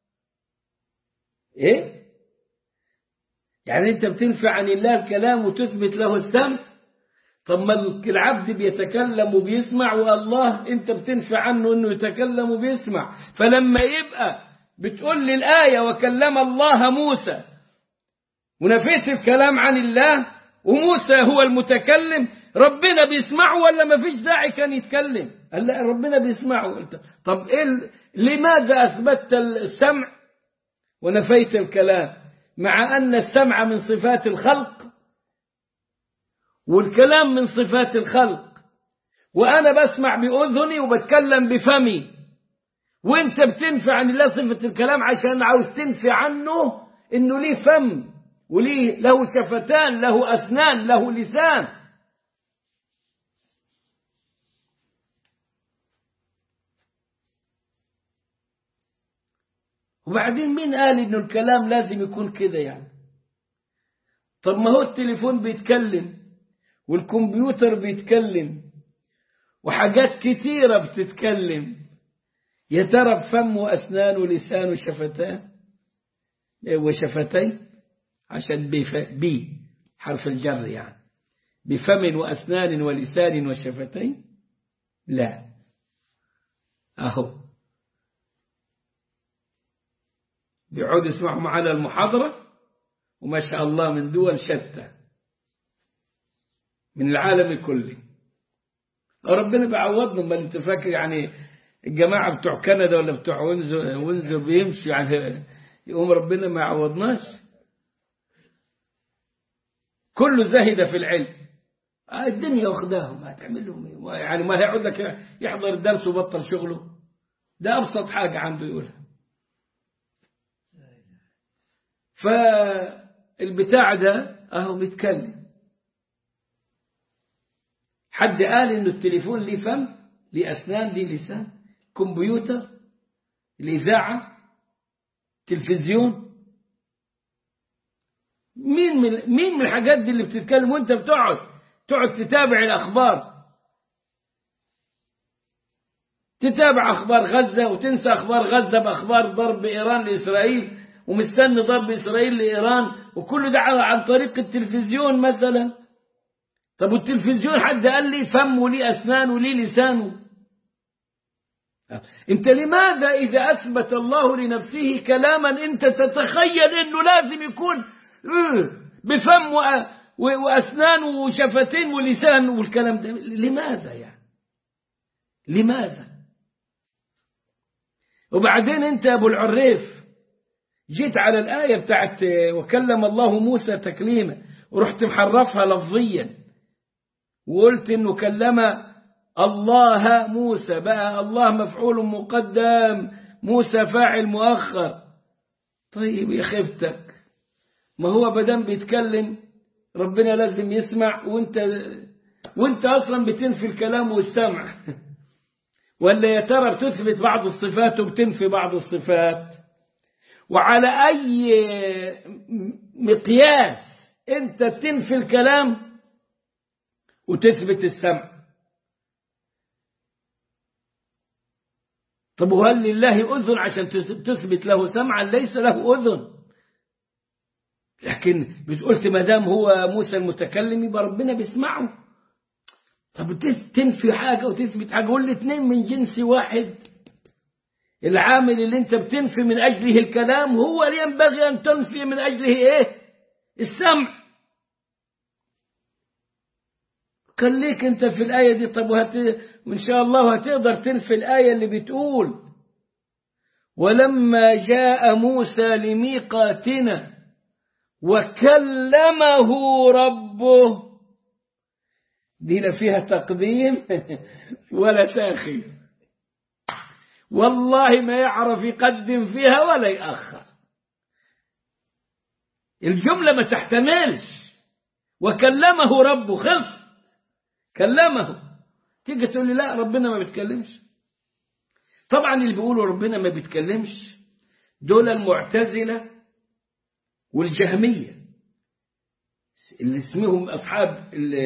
ايه يعني انت بتنفع عن الله الكلام وتثبت له السمع طب ما العبد بيتكلم وبيسمع والله انت بتنفع عنه انه يتكلم وبيسمع فلما يبقى بتقول لي الآية وكلم الله موسى ونفيت الكلام عن الله وموسى هو المتكلم ربنا بيسمعه ولا ما فيش داعي كان يتكلم قال لا ربنا بيسمعه طب إيه لماذا أثبتت السمع ونفيت الكلام مع أن السمع من صفات الخلق والكلام من صفات الخلق وأنا بسمع بأذني وبتكلم بفمي وانت بتنفي عن الله صفة الكلام عشان عاوز تنفي عنه انه ليه فم وليه له شفتان له أسنان له لسان وبعدين مين قال انه الكلام لازم يكون كده يعني طب ما هو التليفون بيتكلم والكمبيوتر بيتكلم وحاجات كتيرة بتتكلم يا ترى بفم وأسنان ولسان وشفتان وشفتين عشان بف... بي حرف الجر يعني بفم وأسنان ولسان وشفتين لا أهو بيقعدوا يسمعوا معنا المحاضرة وما شاء الله من دول شتى من العالم كله ربنا بيعوضنا ما انت فاكر يعني الجماعة بتوع كندا ولا بتوع وينزر, وينزر بيمشوا يعني يقوم ربنا ما يعوضناش كله زهد في العلم الدنيا واخداهم هتعمل لهم يعني ما هيقعد لك يحضر الدرس وبطل شغله ده أبسط حاجة عنده يقولها فالبتاع ده أهو بيتكلم حد قال إنه التليفون ليه فم ليه أسنان ليه لسان كمبيوتر الإذاعة تلفزيون مين من مين من الحاجات دي اللي بتتكلم وانت بتقعد تقعد تتابع الأخبار تتابع أخبار غزة وتنسى أخبار غزة بأخبار ضرب إيران لإسرائيل ومستني ضرب إسرائيل لإيران وكل ده عن طريق التلفزيون مثلا طب والتلفزيون حد قال لي فم ولي أسنان ولي لسان انت لماذا إذا أثبت الله لنفسه كلاما انت تتخيل انه لازم يكون بفم وأسنان وشفتين ولسان والكلام ده لماذا يعني لماذا وبعدين انت ابو العريف جيت على الآية بتاعت وكلم الله موسى تكليما ورحت محرفها لفظيا وقلت انه كلم الله موسى بقى الله مفعول مقدم موسى فاعل مؤخر طيب يا خيبتك ما هو بدم بيتكلم ربنا لازم يسمع وانت وانت اصلا بتنفي الكلام والسمع ولا يا ترى بتثبت بعض الصفات وبتنفي بعض الصفات وعلى اي مقياس انت تنفي الكلام وتثبت السمع طب وهل لله أذن عشان تثبت له سمعا ليس له أذن لكن قلت ما دام هو موسى المتكلم يبقى ربنا بيسمعه طب تنفي حاجة وتثبت حاجة قول الاثنين من جنس واحد العامل اللي انت بتنفي من أجله الكلام هو اللي ينبغي أن تنفي من أجله ايه السمع خليك انت في الآية دي طب وهت... وإن شاء الله هتقدر تنفي الآية اللي بتقول ولما جاء موسى لميقاتنا وكلمه ربه دي لا فيها تقديم ولا تأخير والله ما يعرف يقدم فيها ولا يأخر الجملة ما تحتملش وكلمه ربه خلص كلمه تيجي تقول لي لا ربنا ما بيتكلمش طبعا اللي بيقولوا ربنا ما بيتكلمش دول المعتزلة والجهمية اللي اسمهم أصحاب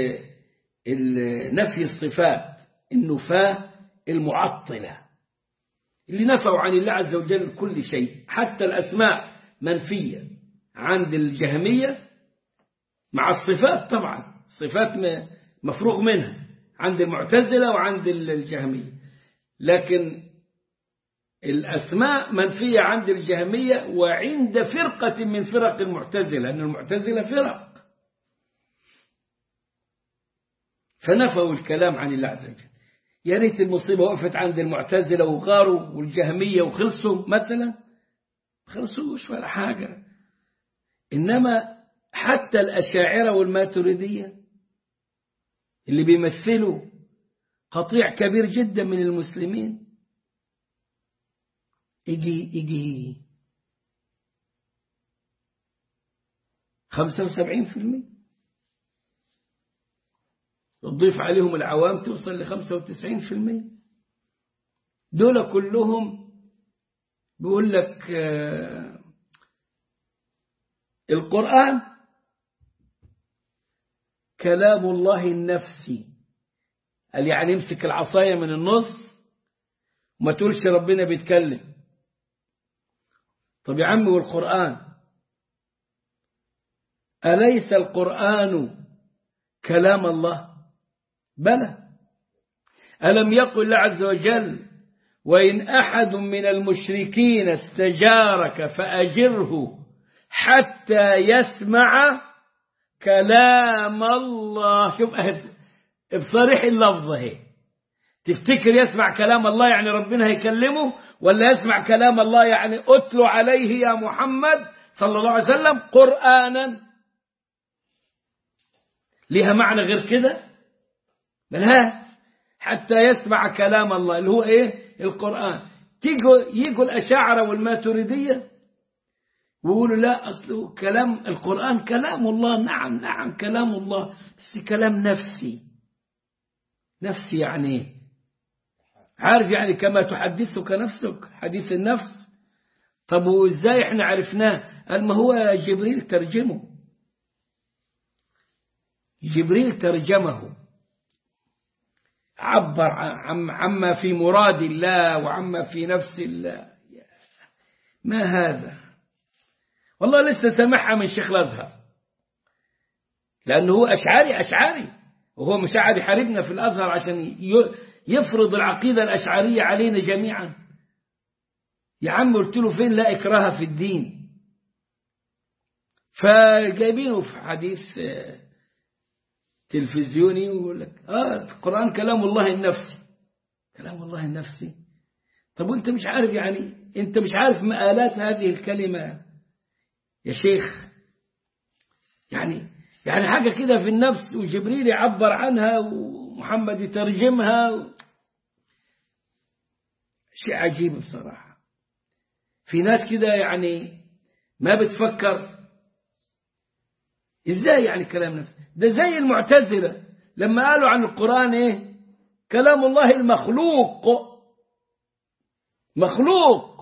نفي الصفات النفاة المعطلة اللي نفوا عن الله عز وجل كل شيء حتى الأسماء منفية عند الجهمية مع الصفات طبعا الصفات مفروغ منها عند المعتزلة وعند الجهمية لكن الأسماء منفية عند الجهمية وعند فرقة من فرق المعتزلة لأن المعتزلة فرق فنفوا الكلام عن الله عز وجل يا ريت المصيبة وقفت عند المعتزلة وغاروا والجهمية وخلصوا مثلا خلصوش ولا حاجة إنما حتى الأشاعرة والماتريدية اللي بيمثلوا قطيع كبير جدا من المسلمين يجي يجي 75% تضيف عليهم العوام توصل ل 95% دول كلهم بيقول لك القرآن كلام الله النفسي قال يعني امسك العصاية من النص وما تقولش ربنا بيتكلم طب يا عم والقرآن أليس القرآن كلام الله بلى ألم يقل الله عز وجل وإن أحد من المشركين استجارك فأجره حتى يسمع كلام الله شوف بصريح اللفظ اهي تفتكر يسمع كلام الله يعني ربنا هيكلمه ولا يسمع كلام الله يعني اتل عليه يا محمد صلى الله عليه وسلم قرآنا ليها معنى غير كده ملهاش حتى يسمع كلام الله اللي هو ايه القرآن تيجوا يجوا الأشاعرة والماتريدية ويقولوا لا أصله كلام القرآن كلام الله نعم نعم كلام الله بس كلام نفسي نفسي يعني ايه عارف يعني كما تحدثك نفسك حديث النفس طب وازاي احنا عرفناه قال ما هو جبريل ترجمه جبريل ترجمه عبر عم عما في مراد الله وعما في نفس الله ما هذا والله لسه سمعها من شيخ الازهر لانه هو اشعري اشعري وهو مش قاعد يحاربنا في الازهر عشان يفرض العقيده الاشعريه علينا جميعا يا عم قلت له فين لا اكراه في الدين فجايبينه في حديث تلفزيوني ويقول لك اه القران كلام الله النفسي كلام الله النفسي طب وانت مش عارف يعني انت مش عارف مآلات هذه الكلمة يا شيخ يعني يعني حاجة كده في النفس وجبريل يعبر عنها ومحمد يترجمها و... شيء عجيب بصراحة في ناس كده يعني ما بتفكر ازاي يعني كلام نفسي ده زي المعتزلة لما قالوا عن القرآن ايه كلام الله المخلوق مخلوق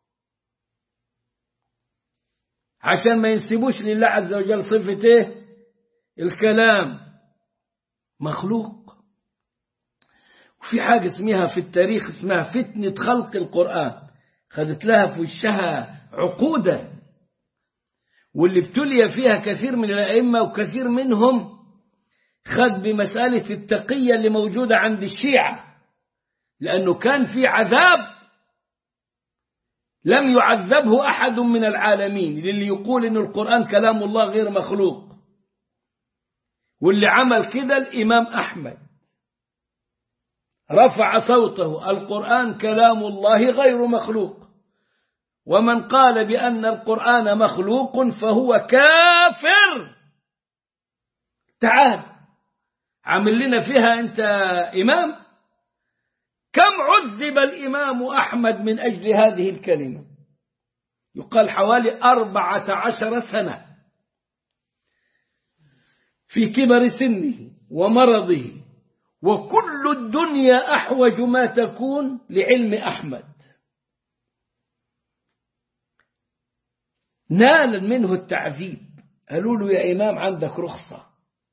عشان ما ينسبوش لله عز وجل صفة ايه الكلام مخلوق وفي حاجة اسمها في التاريخ اسمها فتنة خلق القرآن خدت لها في وشها عقودا واللي ابتلي فيها كثير من الأئمة وكثير منهم خد بمسألة التقية اللي موجودة عند الشيعة لأنه كان في عذاب لم يعذبه أحد من العالمين للي يقول إن القرآن كلام الله غير مخلوق واللي عمل كده الإمام أحمد رفع صوته القرآن كلام الله غير مخلوق ومن قال بأن القرآن مخلوق فهو كافر تعال عامل لنا فيها أنت إمام كم عذب الإمام أحمد من أجل هذه الكلمة يقال حوالي أربعة عشر سنة في كبر سنه ومرضه وكل الدنيا أحوج ما تكون لعلم أحمد نالا منه التعذيب قالوا له يا إمام عندك رخصة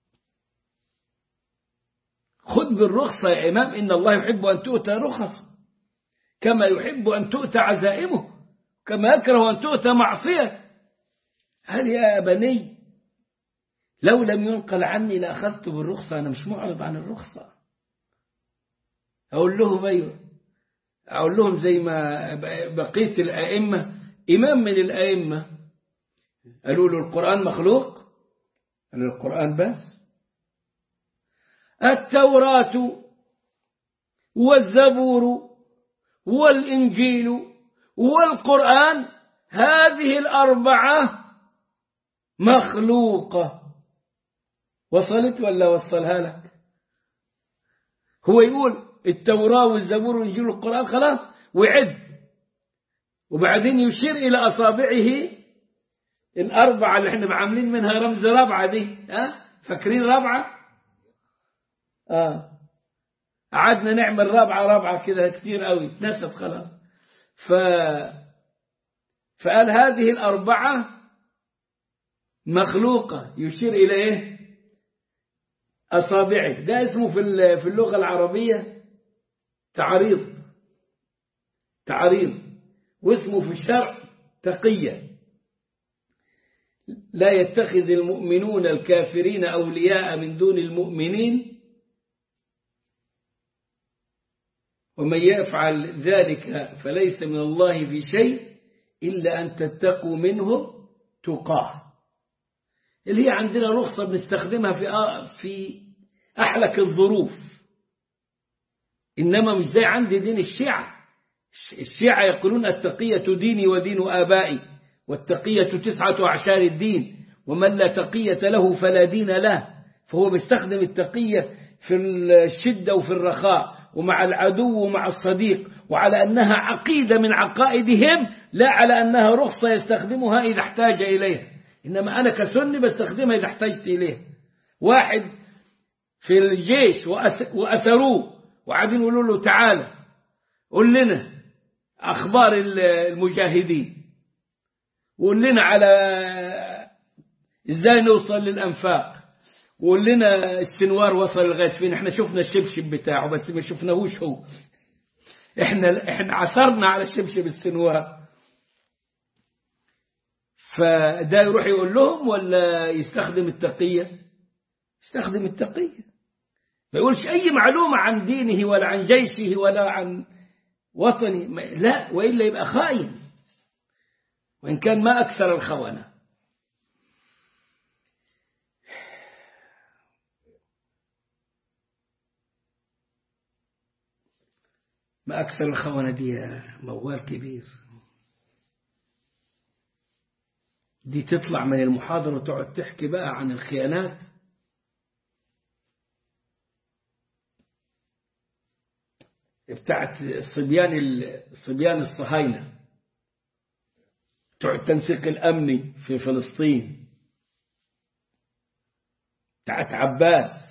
خذ بالرخصة يا إمام إن الله يحب أن تؤتى رخص كما يحب أن تؤتى عزائمه كما يكره أن تؤتى معصية هل يا بني لو لم ينقل عني لأخذت بالرخصة أنا مش معرض عن الرخصة أقول لهم أيوه أقول لهم زي ما بقية الأئمة إمام من الأئمة قالوا له القرآن مخلوق قالوا القرآن بس التوراة والزبور والإنجيل والقرآن هذه الأربعة مخلوقة وصلت ولا وصلها لك هو يقول التوراة والزبور والإنجيل والقرآن خلاص وعد وبعدين يشير إلى أصابعه الأربعة اللي احنا عاملين منها رمز ربعة دي ها فاكرين ربعة آه قعدنا نعمل ربعة ربعة كده كتير قوي اتنست خلاص ف فقال هذه الأربعة مخلوقة يشير إلى إيه أصابعه ده اسمه في في اللغة العربية تعريض تعريض واسمه في الشرع تقية لا يتخذ المؤمنون الكافرين أولياء من دون المؤمنين ومن يفعل ذلك فليس من الله في شيء إلا أن تتقوا منه تقاه اللي هي عندنا رخصة بنستخدمها في في أحلك الظروف إنما مش زي عندي دين الشيعة الشيعة يقولون التقية ديني ودين آبائي والتقية تسعة أعشار الدين ومن لا تقية له فلا دين له فهو بيستخدم التقية في الشدة وفي الرخاء ومع العدو ومع الصديق وعلى أنها عقيدة من عقائدهم لا على أنها رخصة يستخدمها إذا احتاج إليها إنما أنا كسني بستخدمها إذا احتجت إليها واحد في الجيش وأثروه وقاعدين يقولوا له تعالى قول لنا أخبار المجاهدين وقول لنا على إزاي نوصل للأنفاق وقول لنا السنوار وصل لغاية فين احنا شفنا الشبشب بتاعه بس ما شفناهوش هو احنا احنا عثرنا على الشبشب السنوار فده يروح يقول لهم ولا يستخدم التقية يستخدم التقية ما يقولش أي معلومة عن دينه ولا عن جيشه ولا عن وطني لا وإلا يبقى خائن وإن كان ما أكثر الخونة ما أكثر الخونة دي موال كبير دي تطلع من المحاضرة وتقعد تحكي بقى عن الخيانات بتاعت الصبيان الصبيان الصهاينة بتوع التنسيق الأمني في فلسطين بتاعت عباس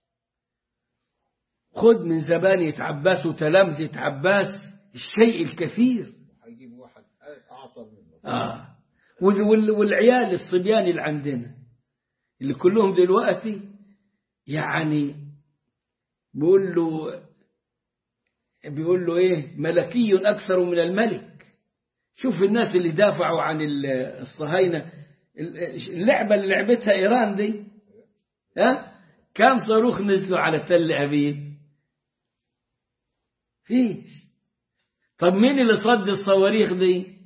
خد من زبانية عباس وتلامذة عباس الشيء الكثير هيجيب واحد اعطى منه آه وال- وال- والعيال الصبيان اللي عندنا اللي كلهم دلوقتي يعني بيقول له بيقول له ايه ملكي اكثر من الملك شوف الناس اللي دافعوا عن ال- الصهاينه اللعبه اللي لعبتها ايران دي ها كم صاروخ نزلوا على تل ابيب فيش طب مين اللي صد الصواريخ دي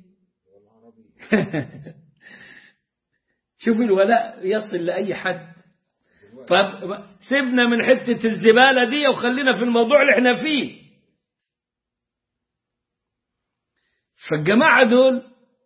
شوف الولاء يصل لأي حد طب سيبنا من حتة الزبالة دي وخلينا في الموضوع اللي احنا فيه فالجماعة دول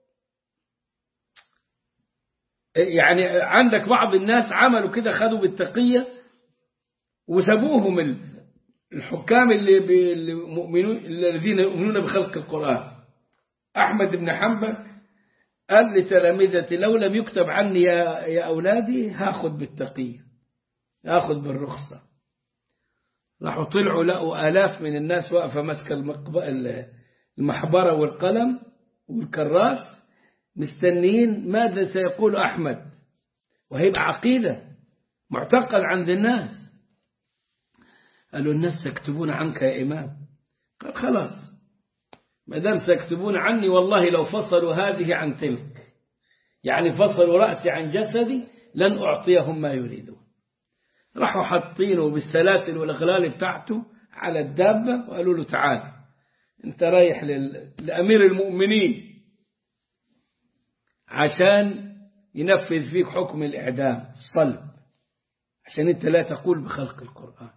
يعني عندك بعض الناس عملوا كده خدوا بالتقية وسابوهم ال- الحكام اللي بي- اللي مؤمنون الذين يؤمنون بخلق القرآن أحمد بن حنبل قال لتلامذتي لو لم يكتب عني يا, يا أولادي هاخد بالتقية هاخد بالرخصة راحوا طلعوا لقوا آلاف من الناس واقفة ماسكة المقب- المحبرة والقلم والكراس مستنيين ماذا سيقول أحمد وهيبقى عقيدة معتقد عند الناس قالوا الناس سيكتبون عنك يا إمام قال خلاص ما دام سيكتبون عني والله لو فصلوا هذه عن تلك يعني فصلوا رأسي عن جسدي لن أعطيهم ما يريدون راحوا حاطينه بالسلاسل والأغلال بتاعته على الدابة وقالوا له تعال انت رايح لل... لأمير المؤمنين عشان ينفذ فيك حكم الإعدام الصلب عشان انت لا تقول بخلق القرآن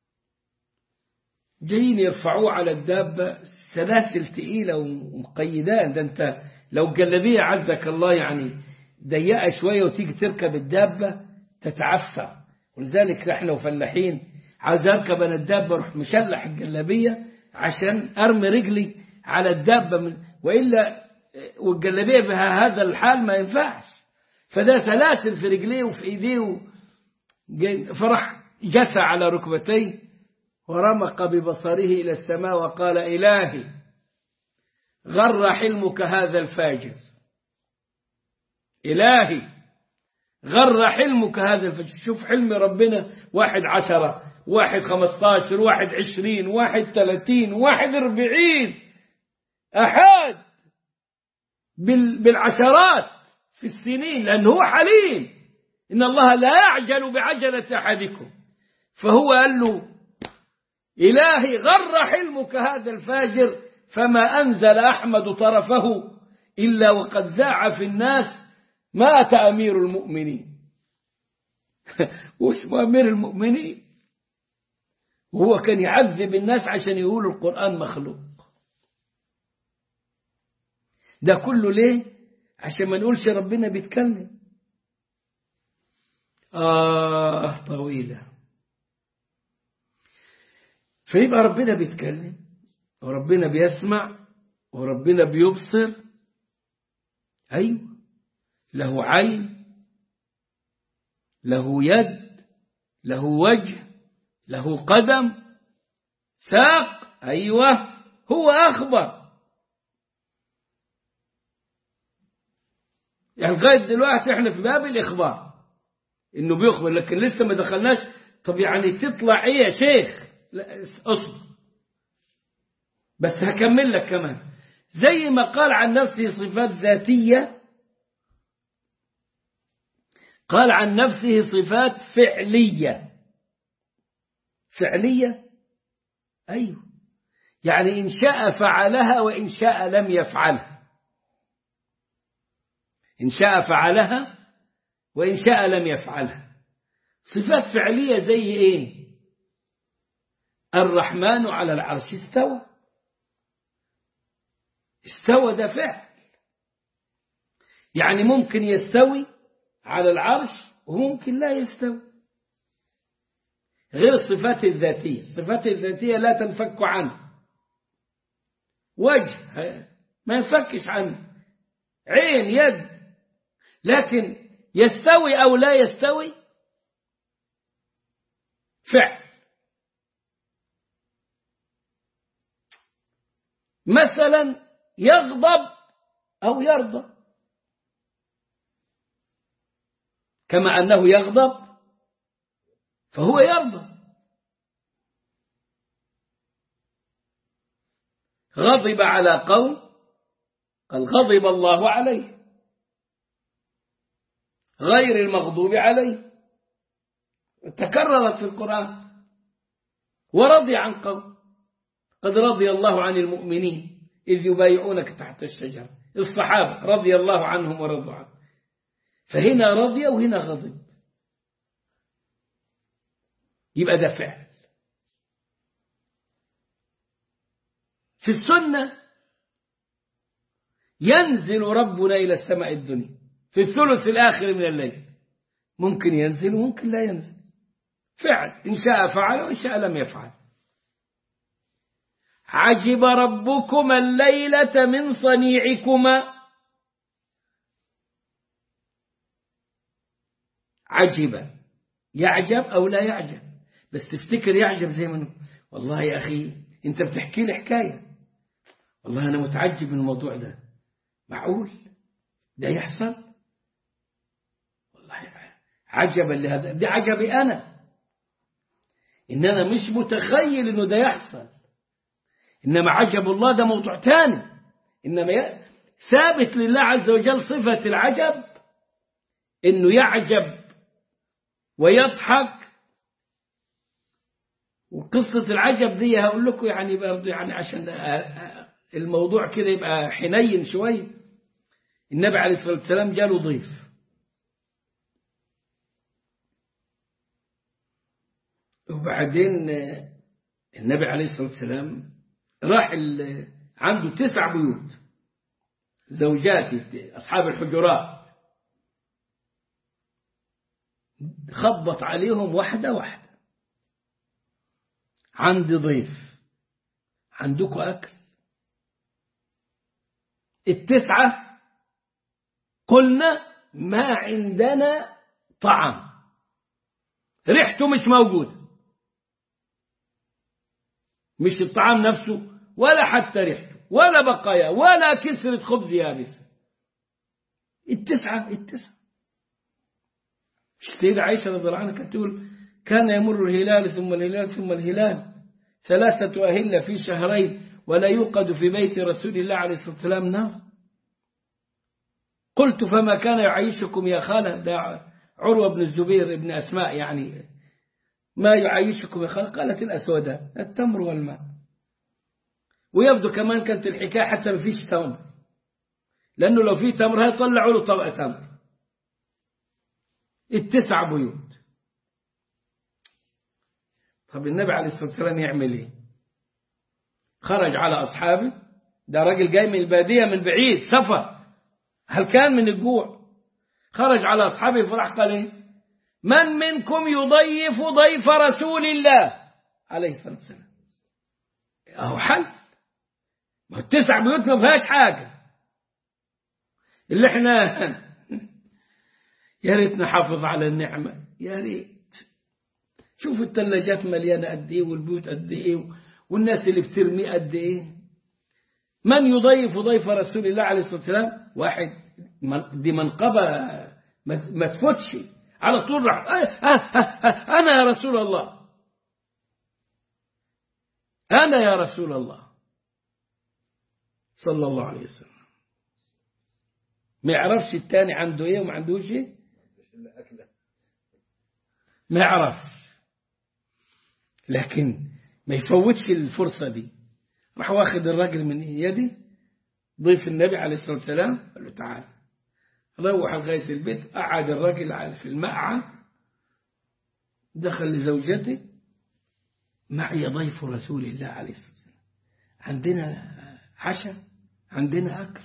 جايين يرفعوه على الدابة سلاسل تقيلة ومقيدان ده انت لو الجلابية عزك الله يعني ضيقة شوية وتيجي تركب الدابة تتعفى ولذلك احنا وفلاحين عايز اركب انا الدابة اروح مشلح الجلابية عشان ارمي رجلي على الدابة من والا والجلابية بها هذا الحال ما ينفعش فده سلاسل في رجليه وفي ايديه و... جاي- فرح جثى على ركبتيه ورمق ببصره إلى السماء وقال إلهي غر حلمك هذا الفاجر إلهي غر حلمك هذا الفاجر شوف حلم ربنا واحد عشرة واحد خمستاشر واحد عشرين واحد ثلاثين واحد اربعين أحد بال- بالعشرات في السنين لأنه هو حليم إن الله لا يعجل بعجلة أحدكم فهو قال له إلهي غر حلمك هذا الفاجر فما أنزل أحمد طرفه إلا وقد ذاع في الناس مات أمير المؤمنين واسمه أمير المؤمنين وهو كان يعذب الناس عشان يقولوا القرآن مخلوق ده كله ليه عشان ما نقولش ربنا بيتكلم آه طويلة فيبقى ربنا بيتكلم وربنا بيسمع وربنا بيبصر أيوة له عين له يد له وجه له قدم ساق أيوة هو أخبر يعني لغاية دلوقتي احنا في باب الإخبار إنه بيخبر لكن لسه ما دخلناش طب يعني تطلع إيه يا شيخ لا اصبر بس هكمل لك كمان زي ما قال عن نفسه صفات ذاتية قال عن نفسه صفات فعلية فعلية أيوه يعني إن شاء فعلها وإن شاء لم يفعلها إن شاء فعلها وإن شاء لم يفعلها صفات فعلية زي إيه الرحمن على العرش استوى استوى ده فعل يعني ممكن يستوي على العرش وممكن لا يستوي غير الصفات الذاتية الصفات الذاتية لا تنفك عنه وجه ما ينفكش عنه عين يد لكن يستوي أو لا يستوي فعل مثلا يغضب أو يرضى كما أنه يغضب فهو يرضى غضب على قوم قال غضب الله عليه غير المغضوب عليه تكررت في القرآن ورضي عن قوم قد رضي الله عن المؤمنين إذ يبايعونك تحت الشجرة الصحابة رضي الله عنهم ورضوا عنه فهنا رضي وهنا غضب يبقى ده فعل في السنة ينزل ربنا إلى السماء الدنيا في الثلث الآخر من الليل ممكن ينزل وممكن لا ينزل فعل إن شاء فعل وإن شاء لم يفعل عجب ربكما الليلة من صنيعكما عجب يعجب أو لا يعجب بس تفتكر يعجب زي ما والله يا أخي أنت بتحكي لي حكاية والله أنا متعجب من الموضوع ده معقول ده يحصل والله عجبا لهذا ده عجبي أنا إن أنا مش متخيل إنه ده يحصل إنما عجب الله ده موضوع تاني إنما ي... ثابت لله عز وجل صفة العجب إنه يعجب ويضحك وقصة العجب دي هقول لكم يعني برضه يعني عشان الموضوع كده يبقى حنين شوية النبي عليه الصلاة والسلام جاله ضيف وبعدين النبي عليه الصلاة والسلام راح عنده تسع بيوت زوجات أصحاب الحجرات خبط عليهم واحدة واحدة عندي ضيف عندكم أكل التسعة قلنا ما عندنا طعام ريحته مش موجودة مش الطعام نفسه ولا حتى ريحته ولا بقايا ولا كسرة خبز يابس التسعة التسعة السيدة عائشة رضي الله عنها كانت تقول كان يمر الهلال ثم الهلال ثم الهلال ثلاثة أهلة في شهرين ولا يوقد في بيت رسول الله عليه الصلاة والسلام نار قلت فما كان يعيشكم يا خالة ده عروة بن الزبير ابن أسماء يعني ما يعيشكم يا خالة قالت الأسوداء التمر والماء ويبدو كمان كانت الحكاية حتى ما فيش تمر لأنه لو في تمر هيطلعوا له طبق تمر التسع بيوت طب النبي عليه الصلاة والسلام يعمل ايه خرج على أصحابه ده راجل جاي من البادية من بعيد سفر هل كان من الجوع خرج على أصحابه فرح قال ايه من منكم يضيف ضيف رسول الله عليه الصلاة والسلام أهو حل ما التسع بيوت ما فيهاش حاجة اللي احنا يا ريت نحافظ على النعمة يا ريت شوف الثلاجات مليانة قد ايه والبيوت قد ايه والناس اللي بترمي قد ايه من يضيف ضيف رسول الله عليه الصلاة والسلام واحد دي منقبة ما تفوتش على طول راح أنا يا رسول الله أنا يا رسول الله صلى الله عليه وسلم ما يعرفش التاني عنده ايه وما عندوش ايه ما يعرفش لكن ما يفوتش الفرصة دي راح واخد الراجل من يدي ضيف النبي عليه الصلاة والسلام قال له تعال روح لغاية البيت قعد الراجل في المقعد دخل لزوجته معي ضيف رسول الله عليه الصلاة والسلام عندنا عشاء عندنا أكل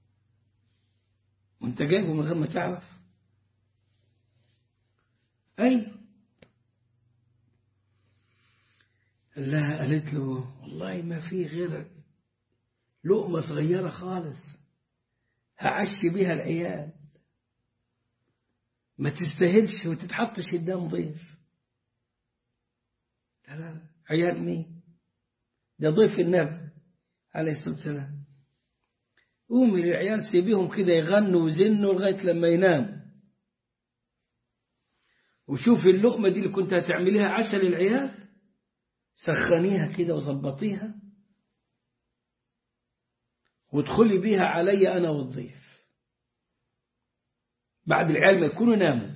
وانت جايبه من غير ما تعرف أي لا قالت له والله ما في غير لقمة صغيرة خالص هعشي بيها العيال ما تستاهلش وتتحطش قدام ضيف لا لا لا. عيال مين ده ضيف النبي عليه الصلاة والسلام قومي للعيال سيبيهم كده يغنوا ويزنوا لغاية لما يناموا وشوفي اللقمة دي اللي كنت هتعمليها عشاء للعيال سخنيها كده وظبطيها وادخلي بيها علي أنا والضيف بعد العيال ما يكونوا ناموا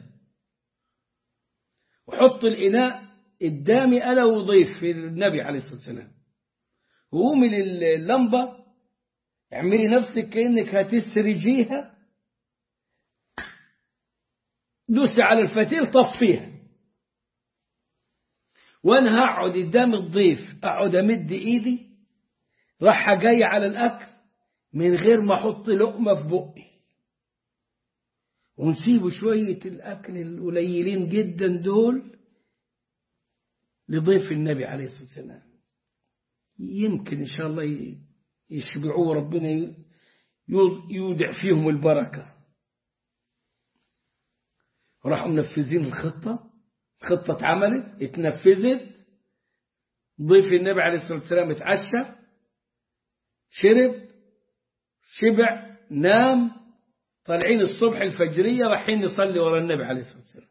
وحط الإناء قدامي أنا وضيف في النبي عليه الصلاة والسلام وقومي لللمبة اعملي نفسك كأنك هتسرجيها دوسي على الفتيل طفيها وانا هقعد قدام الضيف اقعد امد ايدي راح جاي على الاكل من غير ما احط لقمه في بقي ونسيبه شويه الاكل القليلين جدا دول لضيف النبي عليه الصلاه والسلام يمكن ان شاء الله يشبعوه ربنا يودع فيهم البركه راحوا منفذين الخطه خطة اتعملت اتنفذت ضيف النبي عليه الصلاة والسلام اتعشى شرب شبع نام طالعين الصبح الفجرية رايحين نصلي ورا النبي عليه الصلاة والسلام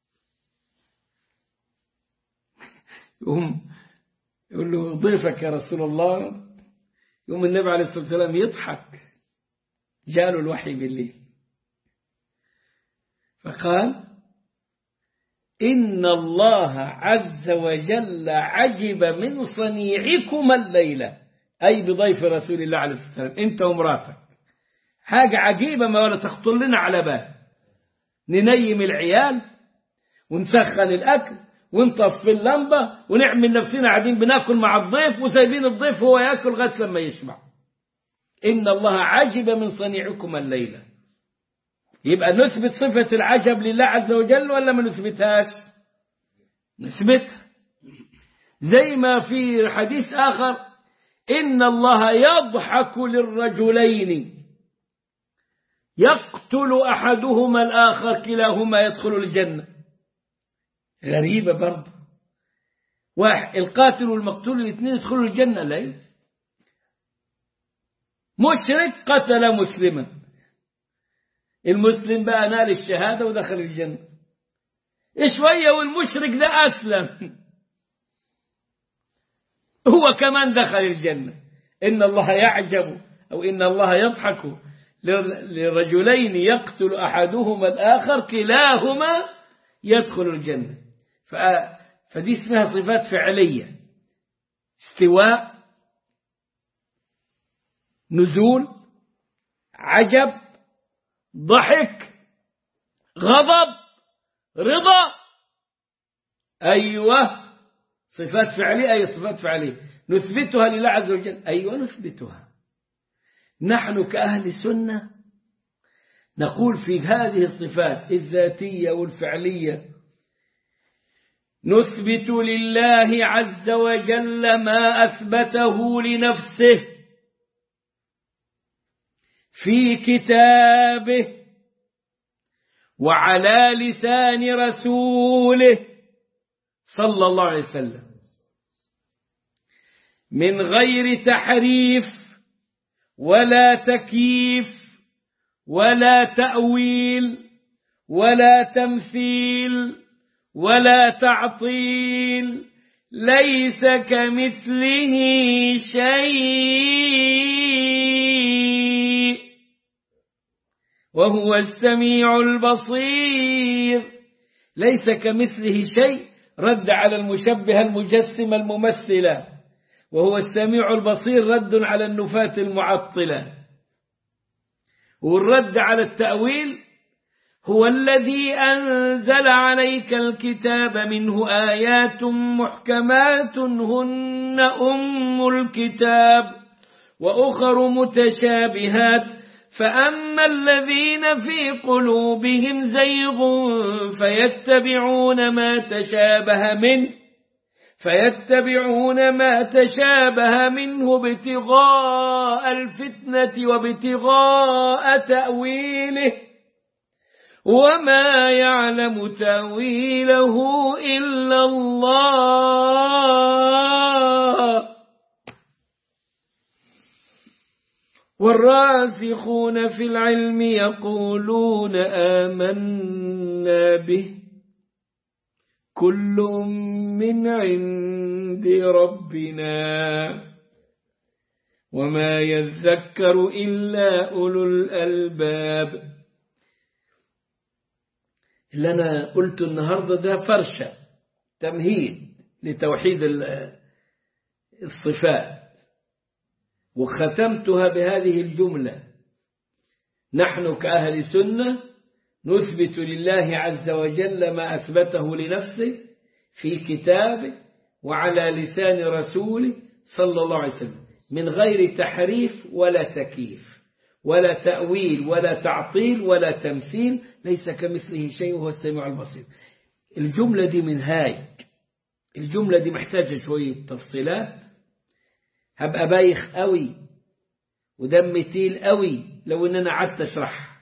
يقوم يقول له ضيفك يا رسول الله يقوم النبي عليه الصلاة والسلام يضحك جاله الوحي بالليل فقال إن الله عز وجل عجب من صنيعكما الليلة أي بضيف رسول الله عليه الصلاة والسلام أنت ومراتك حاجة عجيبة ما ولا تخطر لنا على بال ننيم العيال ونسخن الأكل ونطفي اللمبة ونعمل نفسنا قاعدين بناكل مع الضيف وسايبين الضيف هو ياكل لغاية لما يشبع إن الله عجب من صنيعكما الليلة يبقى نثبت صفة العجب لله عز وجل ولا ما نثبتهاش نثبتها زي ما في حديث آخر إن الله يضحك للرجلين يقتل أحدهما الآخر كلاهما يدخل الجنة غريبة برضه واحد القاتل والمقتول الاثنين يدخلوا الجنة لا مشرك قتل مسلما المسلم بقى نال الشهادة ودخل الجنة شوية والمشرك ده أسلم هو كمان دخل الجنة إن الله يعجب أو إن الله يضحك لرجلين يقتل أحدهما الآخر كلاهما يدخل الجنة فدي اسمها صفات فعلية استواء نزول عجب ضحك غضب رضا أيوة صفات فعلية أي صفات فعلية نثبتها لله عز وجل أيوة نثبتها نحن كأهل سنة نقول في هذه الصفات الذاتية والفعلية نثبت لله عز وجل ما أثبته لنفسه في كتابه وعلى لسان رسوله صلى الله عليه وسلم من غير تحريف ولا تكييف ولا تأويل ولا تمثيل ولا تعطيل ليس كمثله شيء وهو السميع البصير ليس كمثله شيء رد على المشبه المجسم الممثلة وهو السميع البصير رد على النفاة المعطلة والرد على التأويل هو الذي أنزل عليك الكتاب منه آيات محكمات هن أم الكتاب وأخر متشابهات فأما الذين في قلوبهم زيغ فيتبعون ما تشابه منه فيتبعون ما تشابه منه ابتغاء الفتنة وابتغاء تأويله وما يعلم تأويله إلا الله والراسخون في العلم يقولون آمنا به كل من عند ربنا وما يذكر إلا أولو الألباب اللي أنا قلت النهاردة ده فرشة تمهيد لتوحيد الصفات وختمتها بهذه الجملة نحن كأهل سنة نثبت لله عز وجل ما أثبته لنفسه في كتابه وعلى لسان رسوله صلى الله عليه وسلم من غير تحريف ولا تكييف ولا تأويل ولا تعطيل ولا تمثيل ليس كمثله شيء وهو السميع البصير الجملة دي منهاج الجملة دي محتاجة شوية تفصيلات هبقى بايخ قوي ودم تقيل قوي لو ان انا قعدت اشرحها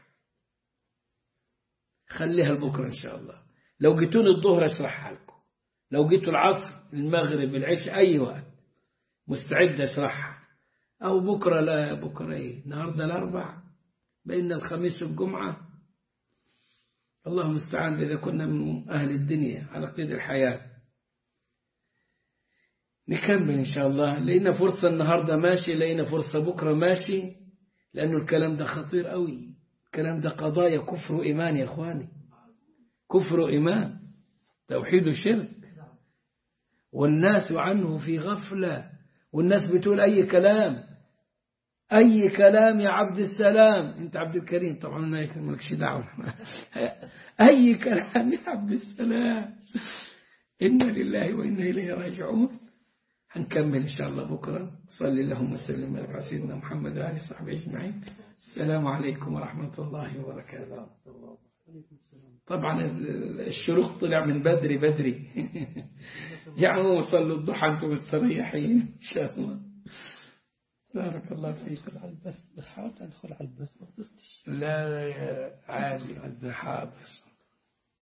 خليها لبكره ان شاء الله لو جيتوني الظهر اشرحها لكم لو جيتوا العصر المغرب العشاء اي وقت مستعد اشرحها او بكره لا بكره ايه النهارده الاربع بين الخميس والجمعه الله المستعان اذا كنا من اهل الدنيا على قيد الحياه نكمل إن شاء الله لقينا فرصة النهاردة ماشي لقينا فرصة بكرة ماشي لأنه الكلام ده خطير قوي الكلام ده قضايا كفر إيمان يا إخواني كفر إيمان توحيد الشرك والناس عنه في غفلة والناس بتقول أي كلام أي كلام يا عبد السلام أنت عبد الكريم طبعا مالكش دعوة أي كلام يا عبد السلام إنا لله وإنا إليه راجعون هنكمل إن شاء الله بكرة صلي اللهم وسلم على سيدنا محمد وعلى صحبه أجمعين السلام عليكم ورحمة الله وبركاته طبعا الشروق طلع من بدري بدري يعني وصلوا الضحى أنتم مستريحين إن شاء الله بارك الله فيك على البث حاولت أدخل على البث ما قدرتش لا يا عادي حاضر